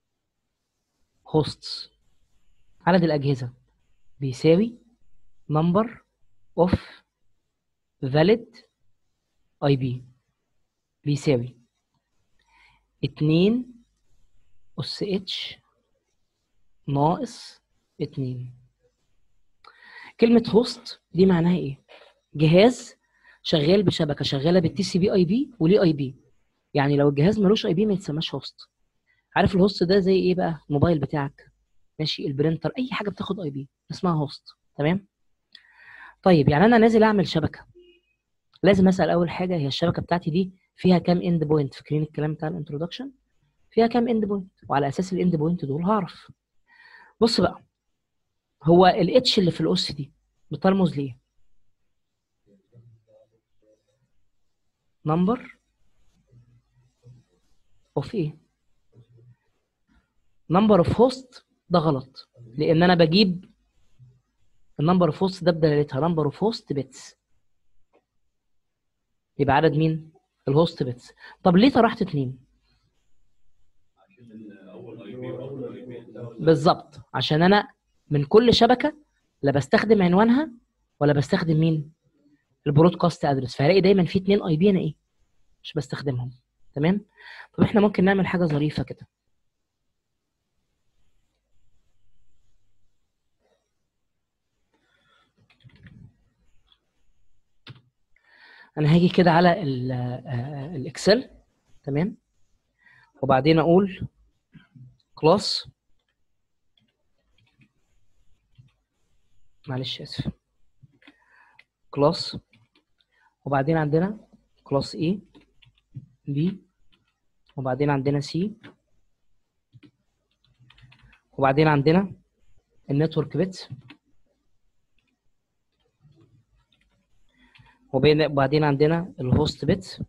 هوستس عدد الاجهزه بيساوي نمبر اوف valid اي بي بيساوي اتنين اس اتش ناقص اتنين كلمة هوست دي معناها ايه؟ جهاز شغال بشبكة شغالة بالتي سي بي اي بي وليه اي بي يعني لو الجهاز ملوش اي بي ما يتسماش هوست عارف الهوست ده زي ايه بقى؟ الموبايل بتاعك ماشي البرينتر اي حاجة بتاخد اي بي اسمها هوست تمام؟ طيب يعني انا نازل اعمل شبكة لازم اسال اول حاجه هي الشبكه بتاعتي دي فيها كام اند بوينت فاكرين الكلام بتاع الانترودكشن فيها كام اند بوينت وعلى اساس الاند بوينت دول هعرف بص بقى هو الاتش اللي في الاس دي بترمز ليه نمبر اوف ايه نمبر اوف هوست ده غلط لان انا بجيب النمبر اوف هوست ده بدلالتها نمبر اوف هوست بيتس يبقى عدد مين الهوست بيتس طب ليه طرحت اتنين بالظبط عشان انا من كل شبكه لا بستخدم عنوانها ولا بستخدم مين البرودكاست ادرس فهلاقي دايما في اتنين اي بي انا ايه مش بستخدمهم تمام طب احنا ممكن نعمل حاجه ظريفه كده انا هاجي كده على الاكسل تمام وبعدين اقول كلاس معلش اسف كلاس وبعدين عندنا كلاس A B وبعدين عندنا C وبعدين عندنا النتورك بيتس وبعدين عندنا الهوست بيتس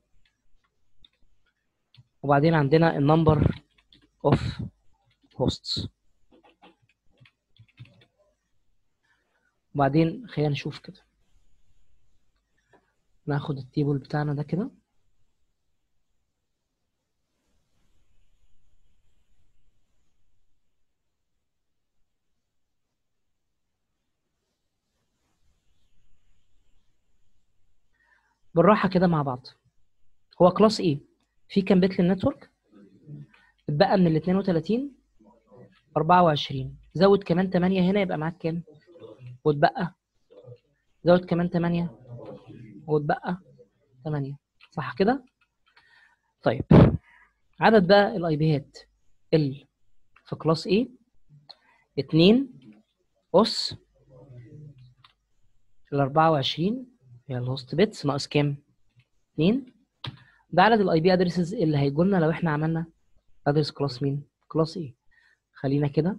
وبعدين عندنا النمبر اوف هوستس وبعدين خلينا نشوف كده ناخد التيبل بتاعنا ده كده بالراحه كده مع بعض هو كلاس ايه في كام بت للنتورك اتبقى من ال 32 24 زود كمان 8 هنا يبقى معاك كام واتبقى زود كمان 8 واتبقى 8 صح كده طيب عدد بقى الاي بيات ال في كلاس A 2 اس ال 24 هي الهوست بيتس ناقص كام 2 ده عدد الاي بي ادريسز اللي هيجوا لنا لو احنا عملنا ادرس كلاس مين كلاس A خلينا كده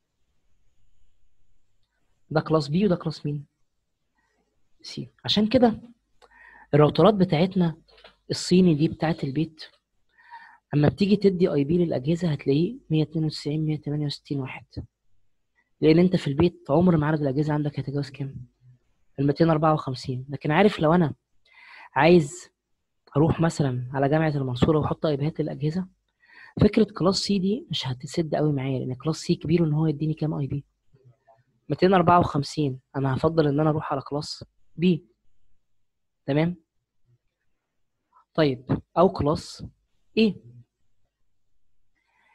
ده كلاس بي وده كلاس مين سي عشان كده الراوترات بتاعتنا الصيني دي بتاعت البيت اما بتيجي تدي اي بي للاجهزه هتلاقيه 192 168 واحد لان انت في البيت عمر ما عدد الاجهزه عندك هيتجاوز كام ال 254 لكن عارف لو انا عايز اروح مثلا على جامعه المنصوره واحط اي بيات للاجهزه فكره كلاس سي دي مش هتسد قوي معايا لان كلاس سي كبير ان هو يديني كام اي بي 254 انا هفضل ان انا اروح على كلاس بي تمام طيب او كلاس ايه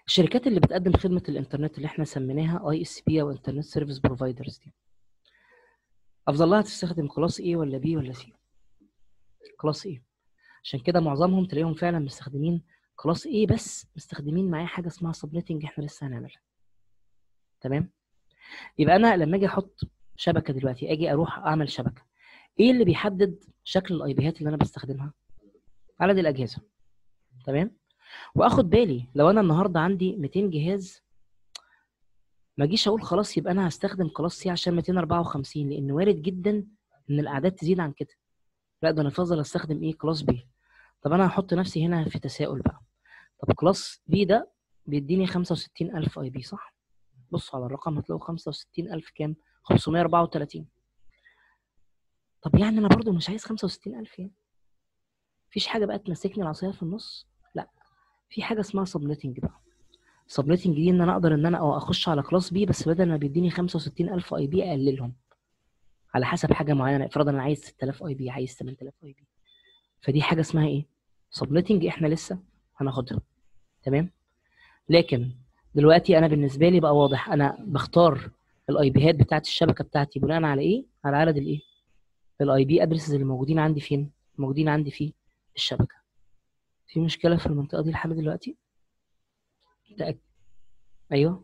الشركات اللي بتقدم خدمه الانترنت اللي احنا سميناها اي اس بي او انترنت سيرفيس بروفايدرز دي افضل لها تستخدم كلاس ايه ولا بي ولا سي كلاس ايه عشان كده معظمهم تلاقيهم فعلا مستخدمين كلاس ايه بس مستخدمين معاه حاجه اسمها سبنيتنج احنا لسه هنعملها تمام يبقى انا لما اجي احط شبكه دلوقتي اجي اروح اعمل شبكه ايه اللي بيحدد شكل الاي بيات اللي انا بستخدمها عدد الاجهزه تمام واخد بالي لو انا النهارده عندي 200 جهاز ما اجيش اقول خلاص يبقى انا هستخدم كلاس سي عشان 254 لان وارد جدا ان الاعداد تزيد عن كده لا ده انا افضل استخدم ايه كلاس بي طب انا هحط نفسي هنا في تساؤل بقى طب كلاس بي ده بيديني 65000 اي بي صح بصوا على الرقم هتلاقوا 65000 كام 534 طب يعني انا برضو مش عايز 65000 يعني مفيش حاجه بقى تمسكني العصايه في النص لا في حاجه اسمها سبنيتنج بقى سبنيتنج دي ان انا اقدر ان انا أو اخش على كلاس بي بس بدل ما بيديني 65000 اي بي اقللهم على حسب حاجه معينه افرض انا عايز 6000 اي بي عايز 8000 اي بي فدي حاجه اسمها ايه سبنيتنج احنا لسه هناخدها تمام لكن دلوقتي انا بالنسبه لي بقى واضح انا بختار الاي بيهات بتاعت الشبكه بتاعتي بناء على ايه على عدد الايه الاي بي ادرسز اللي موجودين عندي فين موجودين عندي في الشبكه في مشكله في المنطقه دي لحد دلوقتي تأك... ايوه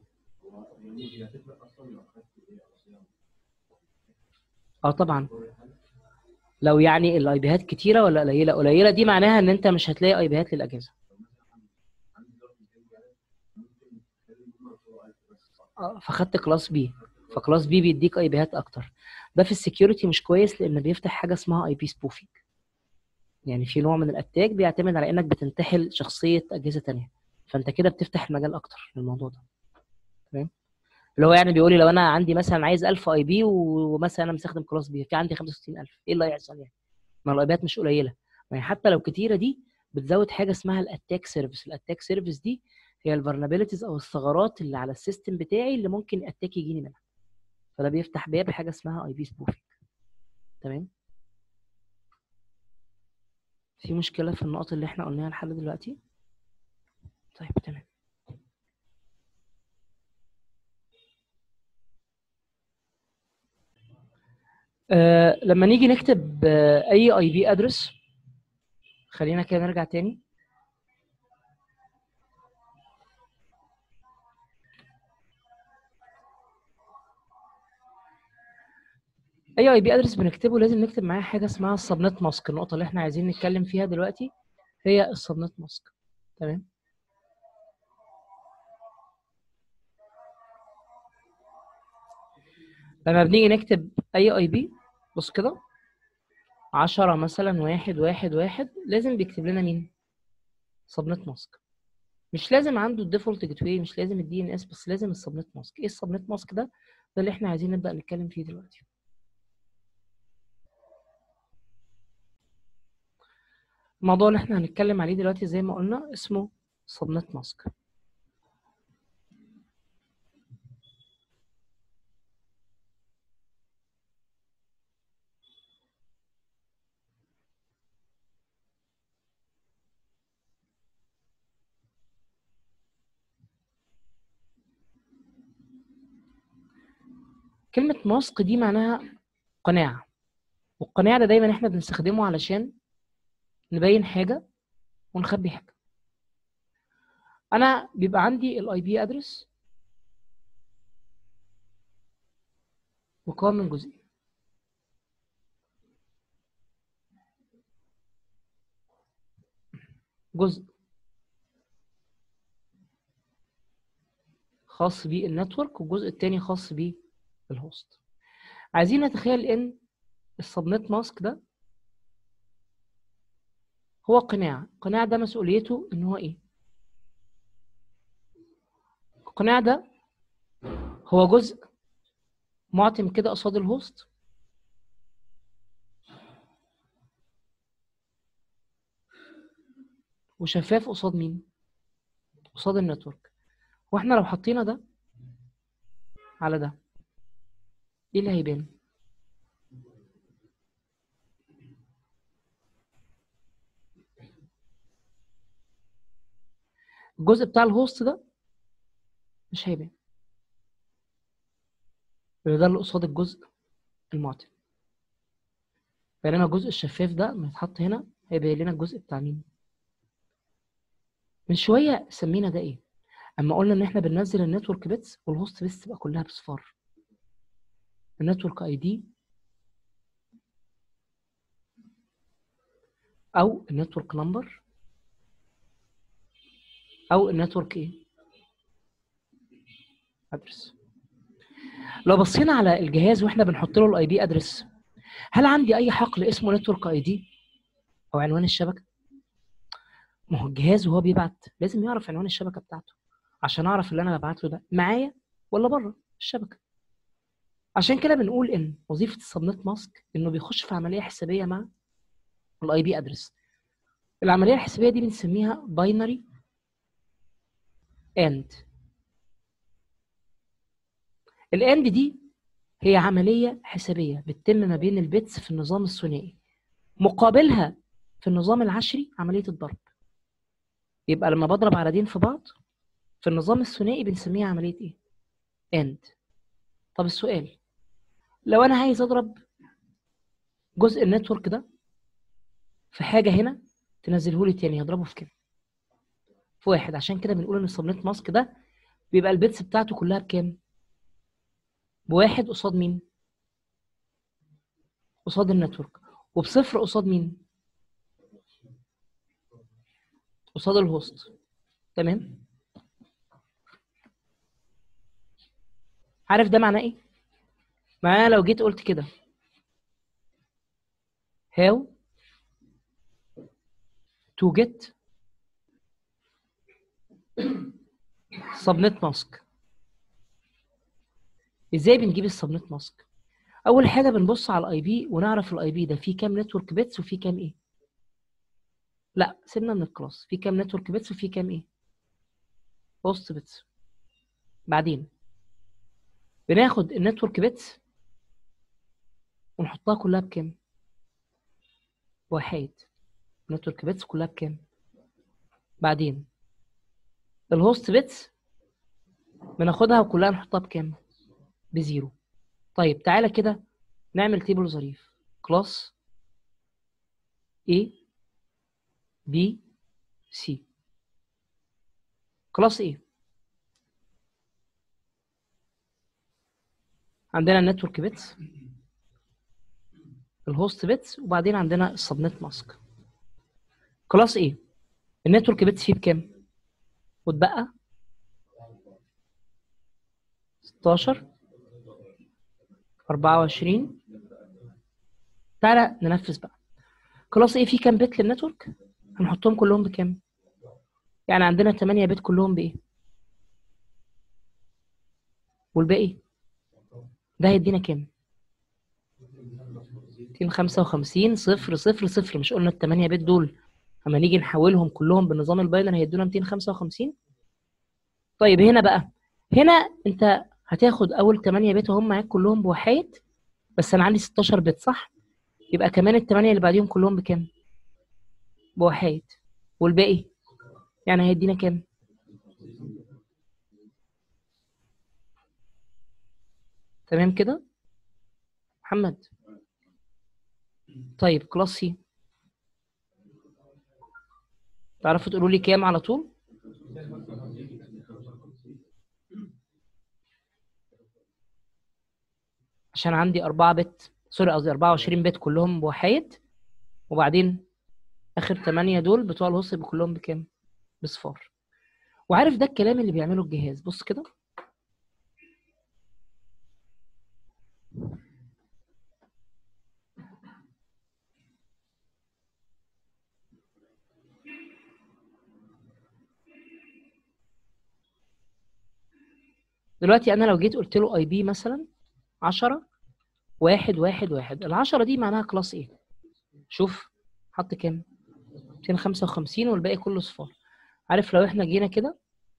اه طبعا لو يعني الاي بيهات كتيره ولا قليله قليله دي معناها ان انت مش هتلاقي اي بيهات للاجهزه اه فخدت كلاس بي فكلاس بي بيديك اي بيهات اكتر ده في السكيورتي مش كويس لان بيفتح حاجه اسمها اي بي سبوفينج يعني في نوع من الاتاك بيعتمد على انك بتنتحل شخصيه اجهزه تانية فانت كده بتفتح المجال اكتر للموضوع ده تمام اللي هو يعني بيقول لي لو انا عندي مثلا عايز 1000 اي بي ومثلا انا مستخدم كلاس بي في عندي 65000 ايه اللي هيحصل يعني؟ ما الاي بيات مش قليله ما هي حتى لو كتيره دي بتزود حاجه اسمها الاتاك سيرفيس الاتاك سيرفيس دي هي الفرنابيلتيز او الثغرات اللي على السيستم بتاعي اللي ممكن اتاك يجيني منها فده بيفتح باب حاجه اسمها اي بي سبوفينج تمام في مشكله في النقط اللي احنا قلناها لحد دلوقتي طيب تمام آه لما نيجي نكتب آه اي اي بي ادرس خلينا كده نرجع تاني اي اي بي ادرس بنكتبه لازم نكتب معاه حاجه اسمها السبنت ماسك النقطه اللي احنا عايزين نتكلم فيها دلوقتي هي السبنت ماسك تمام لما بنيجي نكتب اي اي بي بص كده 10 مثلا واحد واحد واحد لازم بيكتب لنا مين سبنت ماسك مش لازم عنده الديفولت جيت واي مش لازم الدي ان اس بس لازم السبنت ماسك ايه السبنت ماسك ده ده اللي احنا عايزين نبدا نتكلم فيه دلوقتي الموضوع اللي احنا هنتكلم عليه دلوقتي زي ما قلنا اسمه سبنت ماسك كلمة ماسك دي معناها قناع والقناع ده دايما احنا بنستخدمه علشان نبين حاجة ونخبي حاجة انا بيبقى عندي الاي بي ادرس مكون من جزئين جزء خاص بالنتورك والجزء التاني خاص بالهوست عايزين نتخيل ان السبنت ماسك ده هو قناع القناع ده مسؤوليته ان هو ايه القناع ده هو جزء معتم كده قصاد الهوست وشفاف قصاد مين قصاد النتورك واحنا لو حطينا ده على ده ايه اللي هيبان الجزء بتاع الهوست ده مش هيبان لأن ده اللي قصاد الجزء المعتم بينما الجزء الشفاف ده لما يتحط هنا هيبين لنا الجزء بتاع مين من شويه سمينا ده ايه اما قلنا ان احنا بننزل النتورك بيتس والهوست بيتس تبقى كلها بصفار النتورك اي دي او النتورك نمبر او النتورك ايه ادرس لو بصينا على الجهاز واحنا بنحط له الاي بي ادرس هل عندي اي حقل اسمه نتورك اي دي او عنوان الشبكه ما هو الجهاز وهو بيبعت لازم يعرف عنوان الشبكه بتاعته عشان اعرف اللي انا ببعت له ده معايا ولا بره الشبكه عشان كده بنقول ان وظيفه السبنت ماسك انه بيخش في عمليه حسابيه مع الاي بي ادرس العمليه الحسابيه دي بنسميها باينري اند الاند دي هي عمليه حسابيه بتتم ما بين البيتس في النظام الثنائي مقابلها في النظام العشري عمليه الضرب يبقى لما بضرب عددين في بعض في النظام الثنائي بنسميها عمليه ايه اند طب السؤال لو انا عايز اضرب جزء النتورك ده في حاجه هنا تنزله لي تاني هضربه في كام في واحد عشان كده بنقول ان السبنت ماسك ده بيبقى البيتس بتاعته كلها بكام بواحد قصاد مين قصاد النتورك وبصفر قصاد مين قصاد الهوست تمام عارف ده معناه ايه معناه لو جيت قلت كده how to get subnet mask ازاي بنجيب السبنت ماسك اول حاجه بنبص على الاي بي ونعرف الاي بي ده فيه كام نتورك بيتس وفيه كام ايه لا سيبنا من الكلاس في كام نتورك بيتس وفي كام ايه هوست بيتس بعدين بناخد النتورك بيتس ونحطها كلها بكام واحد نتورك بيتس كلها بكام بعدين الهوست بيتس بناخدها وكلها نحطها بكام بزيرو طيب تعالى كده نعمل تيبل ظريف كلاس A B C كلاس A عندنا النتورك بيتس الهوست بيتس وبعدين عندنا السبنت ماسك كلاس A النتورك بيتس فيه بكام واتبقى 16 24 تعالى ننفذ بقى كلاس ايه فيه كام بت للنتورك هنحطهم كلهم بكام يعني عندنا 8 بت كلهم بايه والباقي ده هيدينا كام 255 صفر صفر صفر مش قلنا ال 8 بت دول اما نيجي نحولهم كلهم بالنظام الباينري هيدونا 255 طيب هنا بقى هنا انت هتاخد اول 8 بت وهم معاك كلهم بوحايد بس انا عندي 16 بت صح يبقى كمان الثمانيه اللي بعديهم كلهم بكام بوحايد والباقي يعني هيدينا كام تمام كده محمد طيب كلاس سي تعرفوا تقولوا لي كام على طول عشان عندي 4 بت سوري قصدي 24 بت كلهم بوحايد وبعدين اخر 8 دول بتوع الهوست يبقوا كلهم بكام؟ بصفار وعارف ده الكلام اللي بيعمله الجهاز بص كده دلوقتي انا لو جيت قلت له اي بي مثلا 10 واحد واحد واحد العشرة دي معناها كلاس ايه شوف حط كام 255 والباقي كله صفار عارف لو احنا جينا كده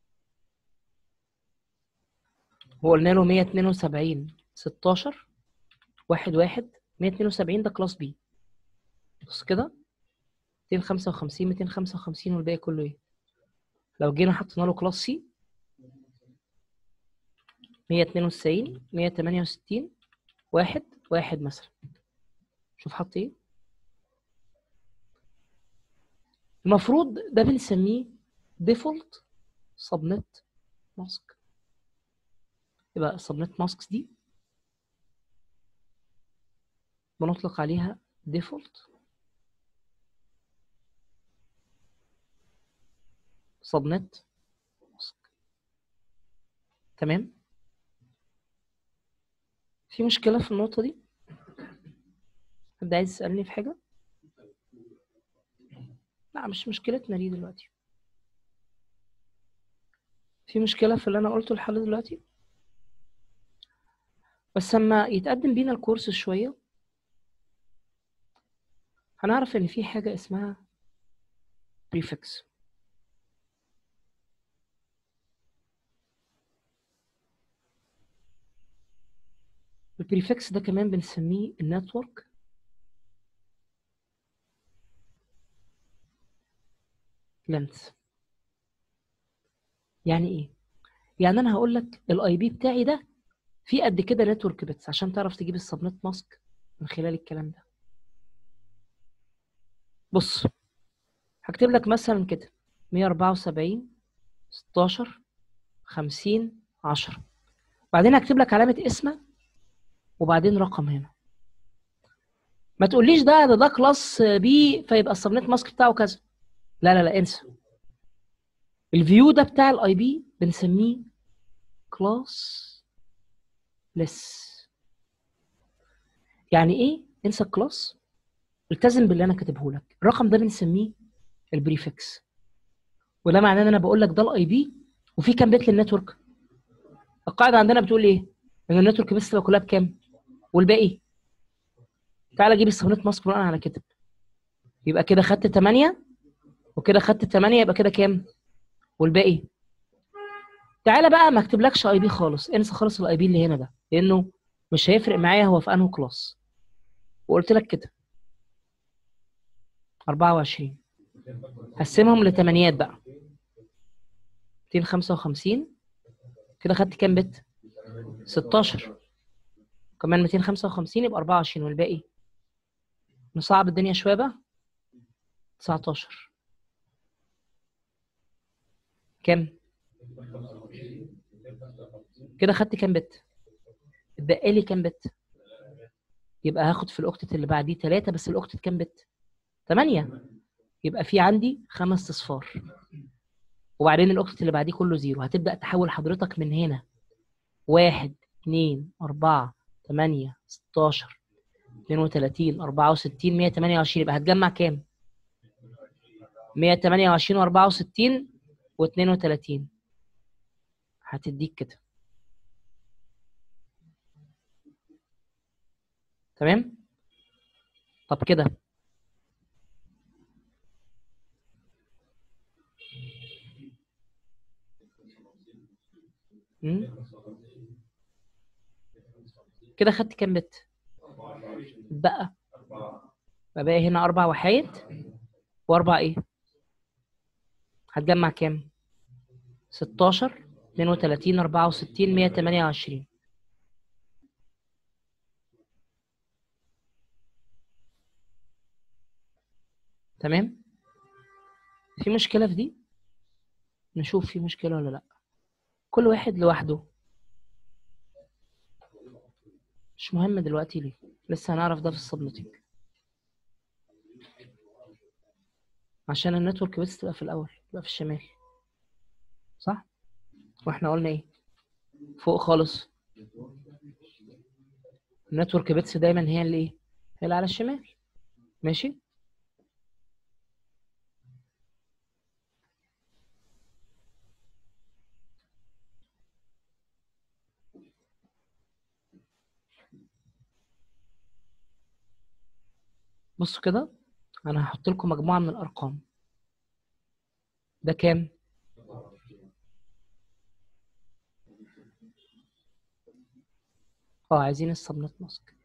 وقلنا له 172 16 واحد واحد 172 ده كلاس بي بص كده 255 255 والباقي كله ايه لو جينا حطينا له كلاس سي 192 168 واحد واحد مثلا شوف حط ايه المفروض ده بنسميه ديفولت سبنت ماسك يبقى السبنت ماسكس دي بنطلق عليها ديفولت سبنت ماسك تمام في مشكلة في النقطة دي حد عايز يسألني في حاجة لا مش مشكلتنا دي دلوقتي في مشكلة في اللي أنا قلته لحد دلوقتي بس لما يتقدم بينا الكورس شوية هنعرف إن في حاجة اسمها prefix البريفكس ده كمان بنسميه النتورك لينث يعني ايه يعني انا هقول لك الاي بي بتاعي ده في قد كده نتورك بيتس عشان تعرف تجيب السبنت ماسك من خلال الكلام ده بص هكتب لك مثلا كده 174 16 50 10 بعدين هكتب لك علامه اسمك وبعدين رقم هنا ما تقوليش ده ده ده كلاس بي فيبقى السبنت ماسك بتاعه كذا لا لا لا انسى الفيو ده بتاع الاي بي بنسميه كلاس لس يعني ايه انسى الكلاس التزم باللي انا كاتبه لك الرقم ده بنسميه البريفكس وده معناه ان انا بقول لك ده الاي بي وفي كام بيت للنتورك القاعده عندنا بتقول ايه ان النتورك بس تبقى كلها بكام والباقي تعالى جيب السبنت ماسك بناء على كده يبقى كده خدت 8 وكده خدت 8 يبقى كده كام والباقي تعالى بقى ما اكتبلكش اي بي خالص انسى خالص الاي بي اللي هنا ده لانه مش هيفرق معايا هو في انه كلاس وقلت لك كده 24 قسمهم لثمانيات بقى 255 كده خدت كام بت 16 كمان 255 يبقى 24 والباقي نصعب الدنيا شويه بقى 19 كام كده خدت كام بت اتبقى لي كام بت يبقى هاخد في الاوكتت اللي بعديه 3 بس الاوكتت كام بت 8 يبقى في عندي خمس اصفار وبعدين الاوكتت اللي بعديه كله زيرو هتبدا تحول حضرتك من هنا 1 2 4 8 16 32 64 128 يبقى هتجمع كام 128 و64 و32 هتديك كده تمام طب كده مم؟ كده خدت كام بت بقى بقى هنا اربع وحايد واربع ايه هتجمع كام 16 32 64 128 تمام في مشكلة في دي نشوف في مشكلة ولا لا كل واحد لوحده مش مهم دلوقتي ليه لسه هنعرف ده في السبنتنج عشان النتورك بس تبقى في الاول تبقى في الشمال صح واحنا قلنا ايه فوق خالص النتورك بيتس دايما هي اللي ايه هي اللي على الشمال ماشي بصوا كده انا هحط لكم مجموعه من الارقام ده كام اه عايزين السبنت ماسك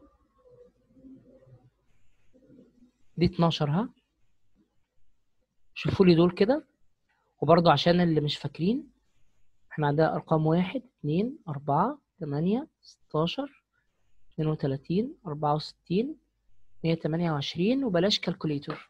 دي 12 ها شوفوا لي دول كده وبرضو عشان اللي مش فاكرين احنا عندنا ارقام واحد اتنين اربعة تمانية ستاشر اتنين وتلاتين اربعة وستين مية تمانية وعشرين وبلاش كالكوليتور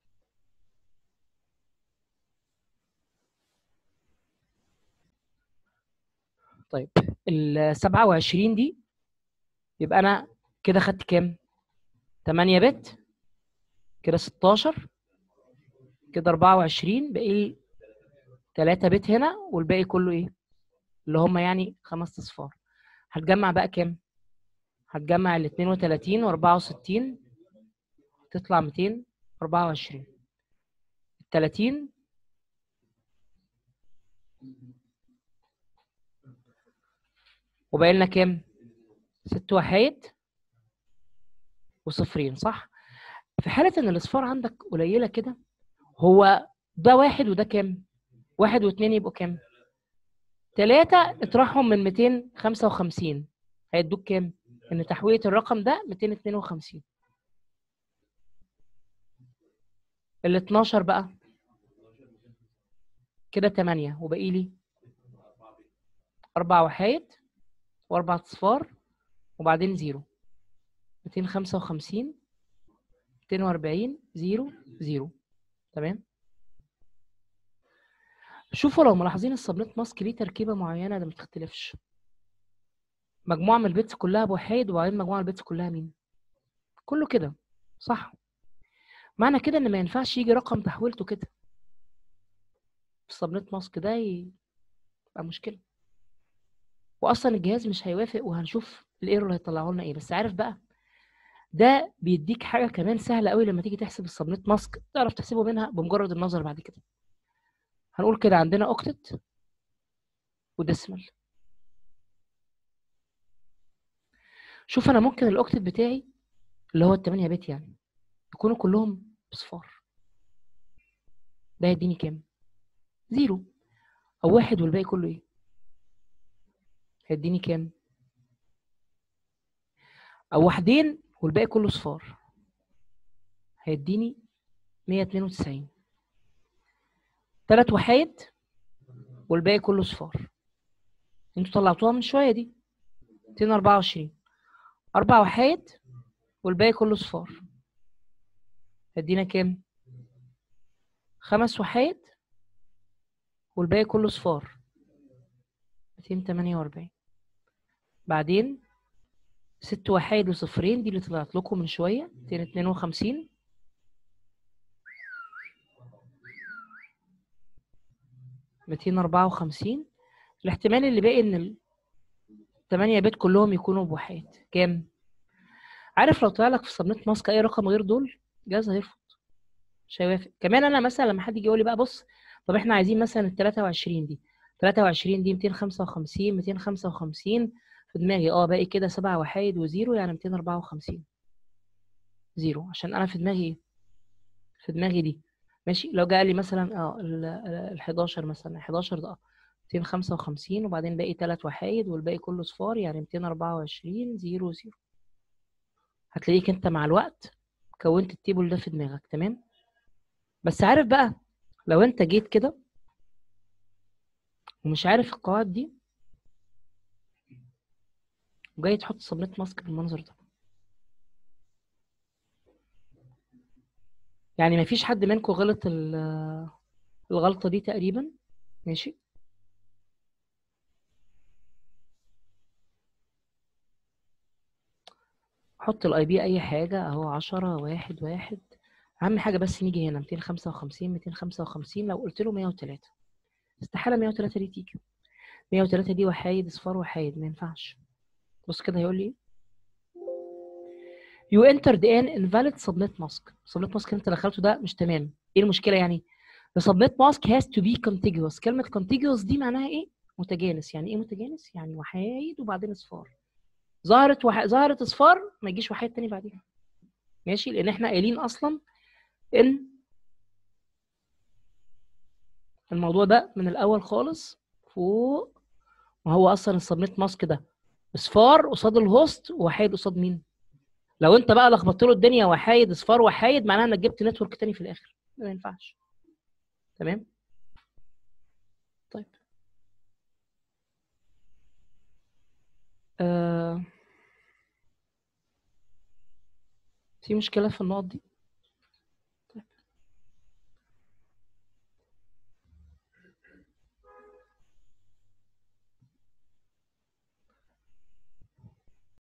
طيب ال 27 دي يبقى انا كده خدت كام 8 بت كده 16 كده 24 باقي لي 3 بت هنا والباقي كله ايه اللي هم يعني خمس اصفار هتجمع بقى كام هتجمع ال 32 و 64 تطلع 224 ال 30 وباقي لنا كام؟ ست وحايد وصفرين صح؟ في حالة إن الأصفار عندك قليلة كده هو ده واحد وده كام؟ واحد واتنين يبقوا كام؟ تلاتة اطرحهم من 255 هيدوك كام؟ إن تحويلة الرقم ده 252 ال 12 بقى كده 8 وباقي لي أربع وحايد وأربع أصفار وبعدين زيرو 255 240 زيرو زيرو تمام شوفوا لو ملاحظين السبنت ماسك ليه تركيبة معينة ده ما بتختلفش مجموعة من البيتس كلها بوحايد وبعدين مجموعة من البيتس كلها مين كله كده صح معنى كده ان ما ينفعش يجي رقم تحويلته كده السبنت ماسك ده يبقى مشكلة واصلا الجهاز مش هيوافق وهنشوف الايرور اللي هيطلعه لنا ايه بس عارف بقى ده بيديك حاجه كمان سهله قوي لما تيجي تحسب السبنت ماسك تعرف تحسبه منها بمجرد النظر بعد كده هنقول كده عندنا اوكتت وديسمال شوف انا ممكن الاوكتت بتاعي اللي هو ال 8 بت يعني يكونوا كلهم بصفار ده يديني كام زيرو او واحد والباقي كله ايه هيديني كام او واحدين والباقي كله صفار هيديني 192 تلات وحايد والباقي كله صفار انتوا طلعتوها من شويه دي 224 اربع وحايد والباقي كله صفار هيدينا كام خمس وحايد والباقي كله صفار 248 بعدين ست وحايد وصفرين دي اللي طلعت لكم من شويه 252 254 الاحتمال اللي باقي ان ال 8 بت كلهم يكونوا بوحايد كام؟ عارف لو طلع لك في سبنت ماسك اي رقم غير دول جهاز هيرفض مش هيوافق كمان انا مثلا لما حد يجي يقول لي بقى بص طب احنا عايزين مثلا ال 23 دي 23 دي 255 255 في دماغي اه باقي كده سبع وحايد وزيرو يعني 254 زيرو عشان انا في دماغي ايه؟ في دماغي دي ماشي لو جه لي مثلا اه ال 11 مثلا 11 ده 255 وبعدين باقي ثلاث وحايد والباقي كله صفار يعني 224 زيرو زيرو هتلاقيك انت مع الوقت كونت التيبل ده في دماغك تمام بس عارف بقى لو انت جيت كده ومش عارف القواعد دي وجاي تحط سبنت ماسك بالمنظر ده يعني مفيش حد منكم غلط الغلطة دي تقريبا ماشي حط الاي بي اي حاجة اهو عشرة واحد واحد اهم حاجة بس نيجي هنا 255 255 لو قلت له 103 استحالة 103 دي تيجي 103 دي وحايد اصفار وحايد ما ينفعش بص كده هيقول لي you entered an invalid subnet mask subnet mask انت دخلته ده مش تمام ايه المشكله يعني the subnet mask has to be contiguous كلمه contiguous دي معناها ايه متجانس يعني ايه متجانس يعني وحايد وبعدين اصفار ظهرت وح... ظهرت اصفار ما يجيش وحايد تاني بعديها ماشي لان احنا قايلين اصلا ان الموضوع ده من الاول خالص فوق ما هو اصلا السبنت ماسك ده اصفار قصاد الهوست ووحايد قصاد مين لو انت بقى لخبطت له الدنيا وحايد اصفار وحايد معناها انك جبت نتورك تاني في الاخر ما ينفعش تمام طيب آه في مشكلة في النقط دي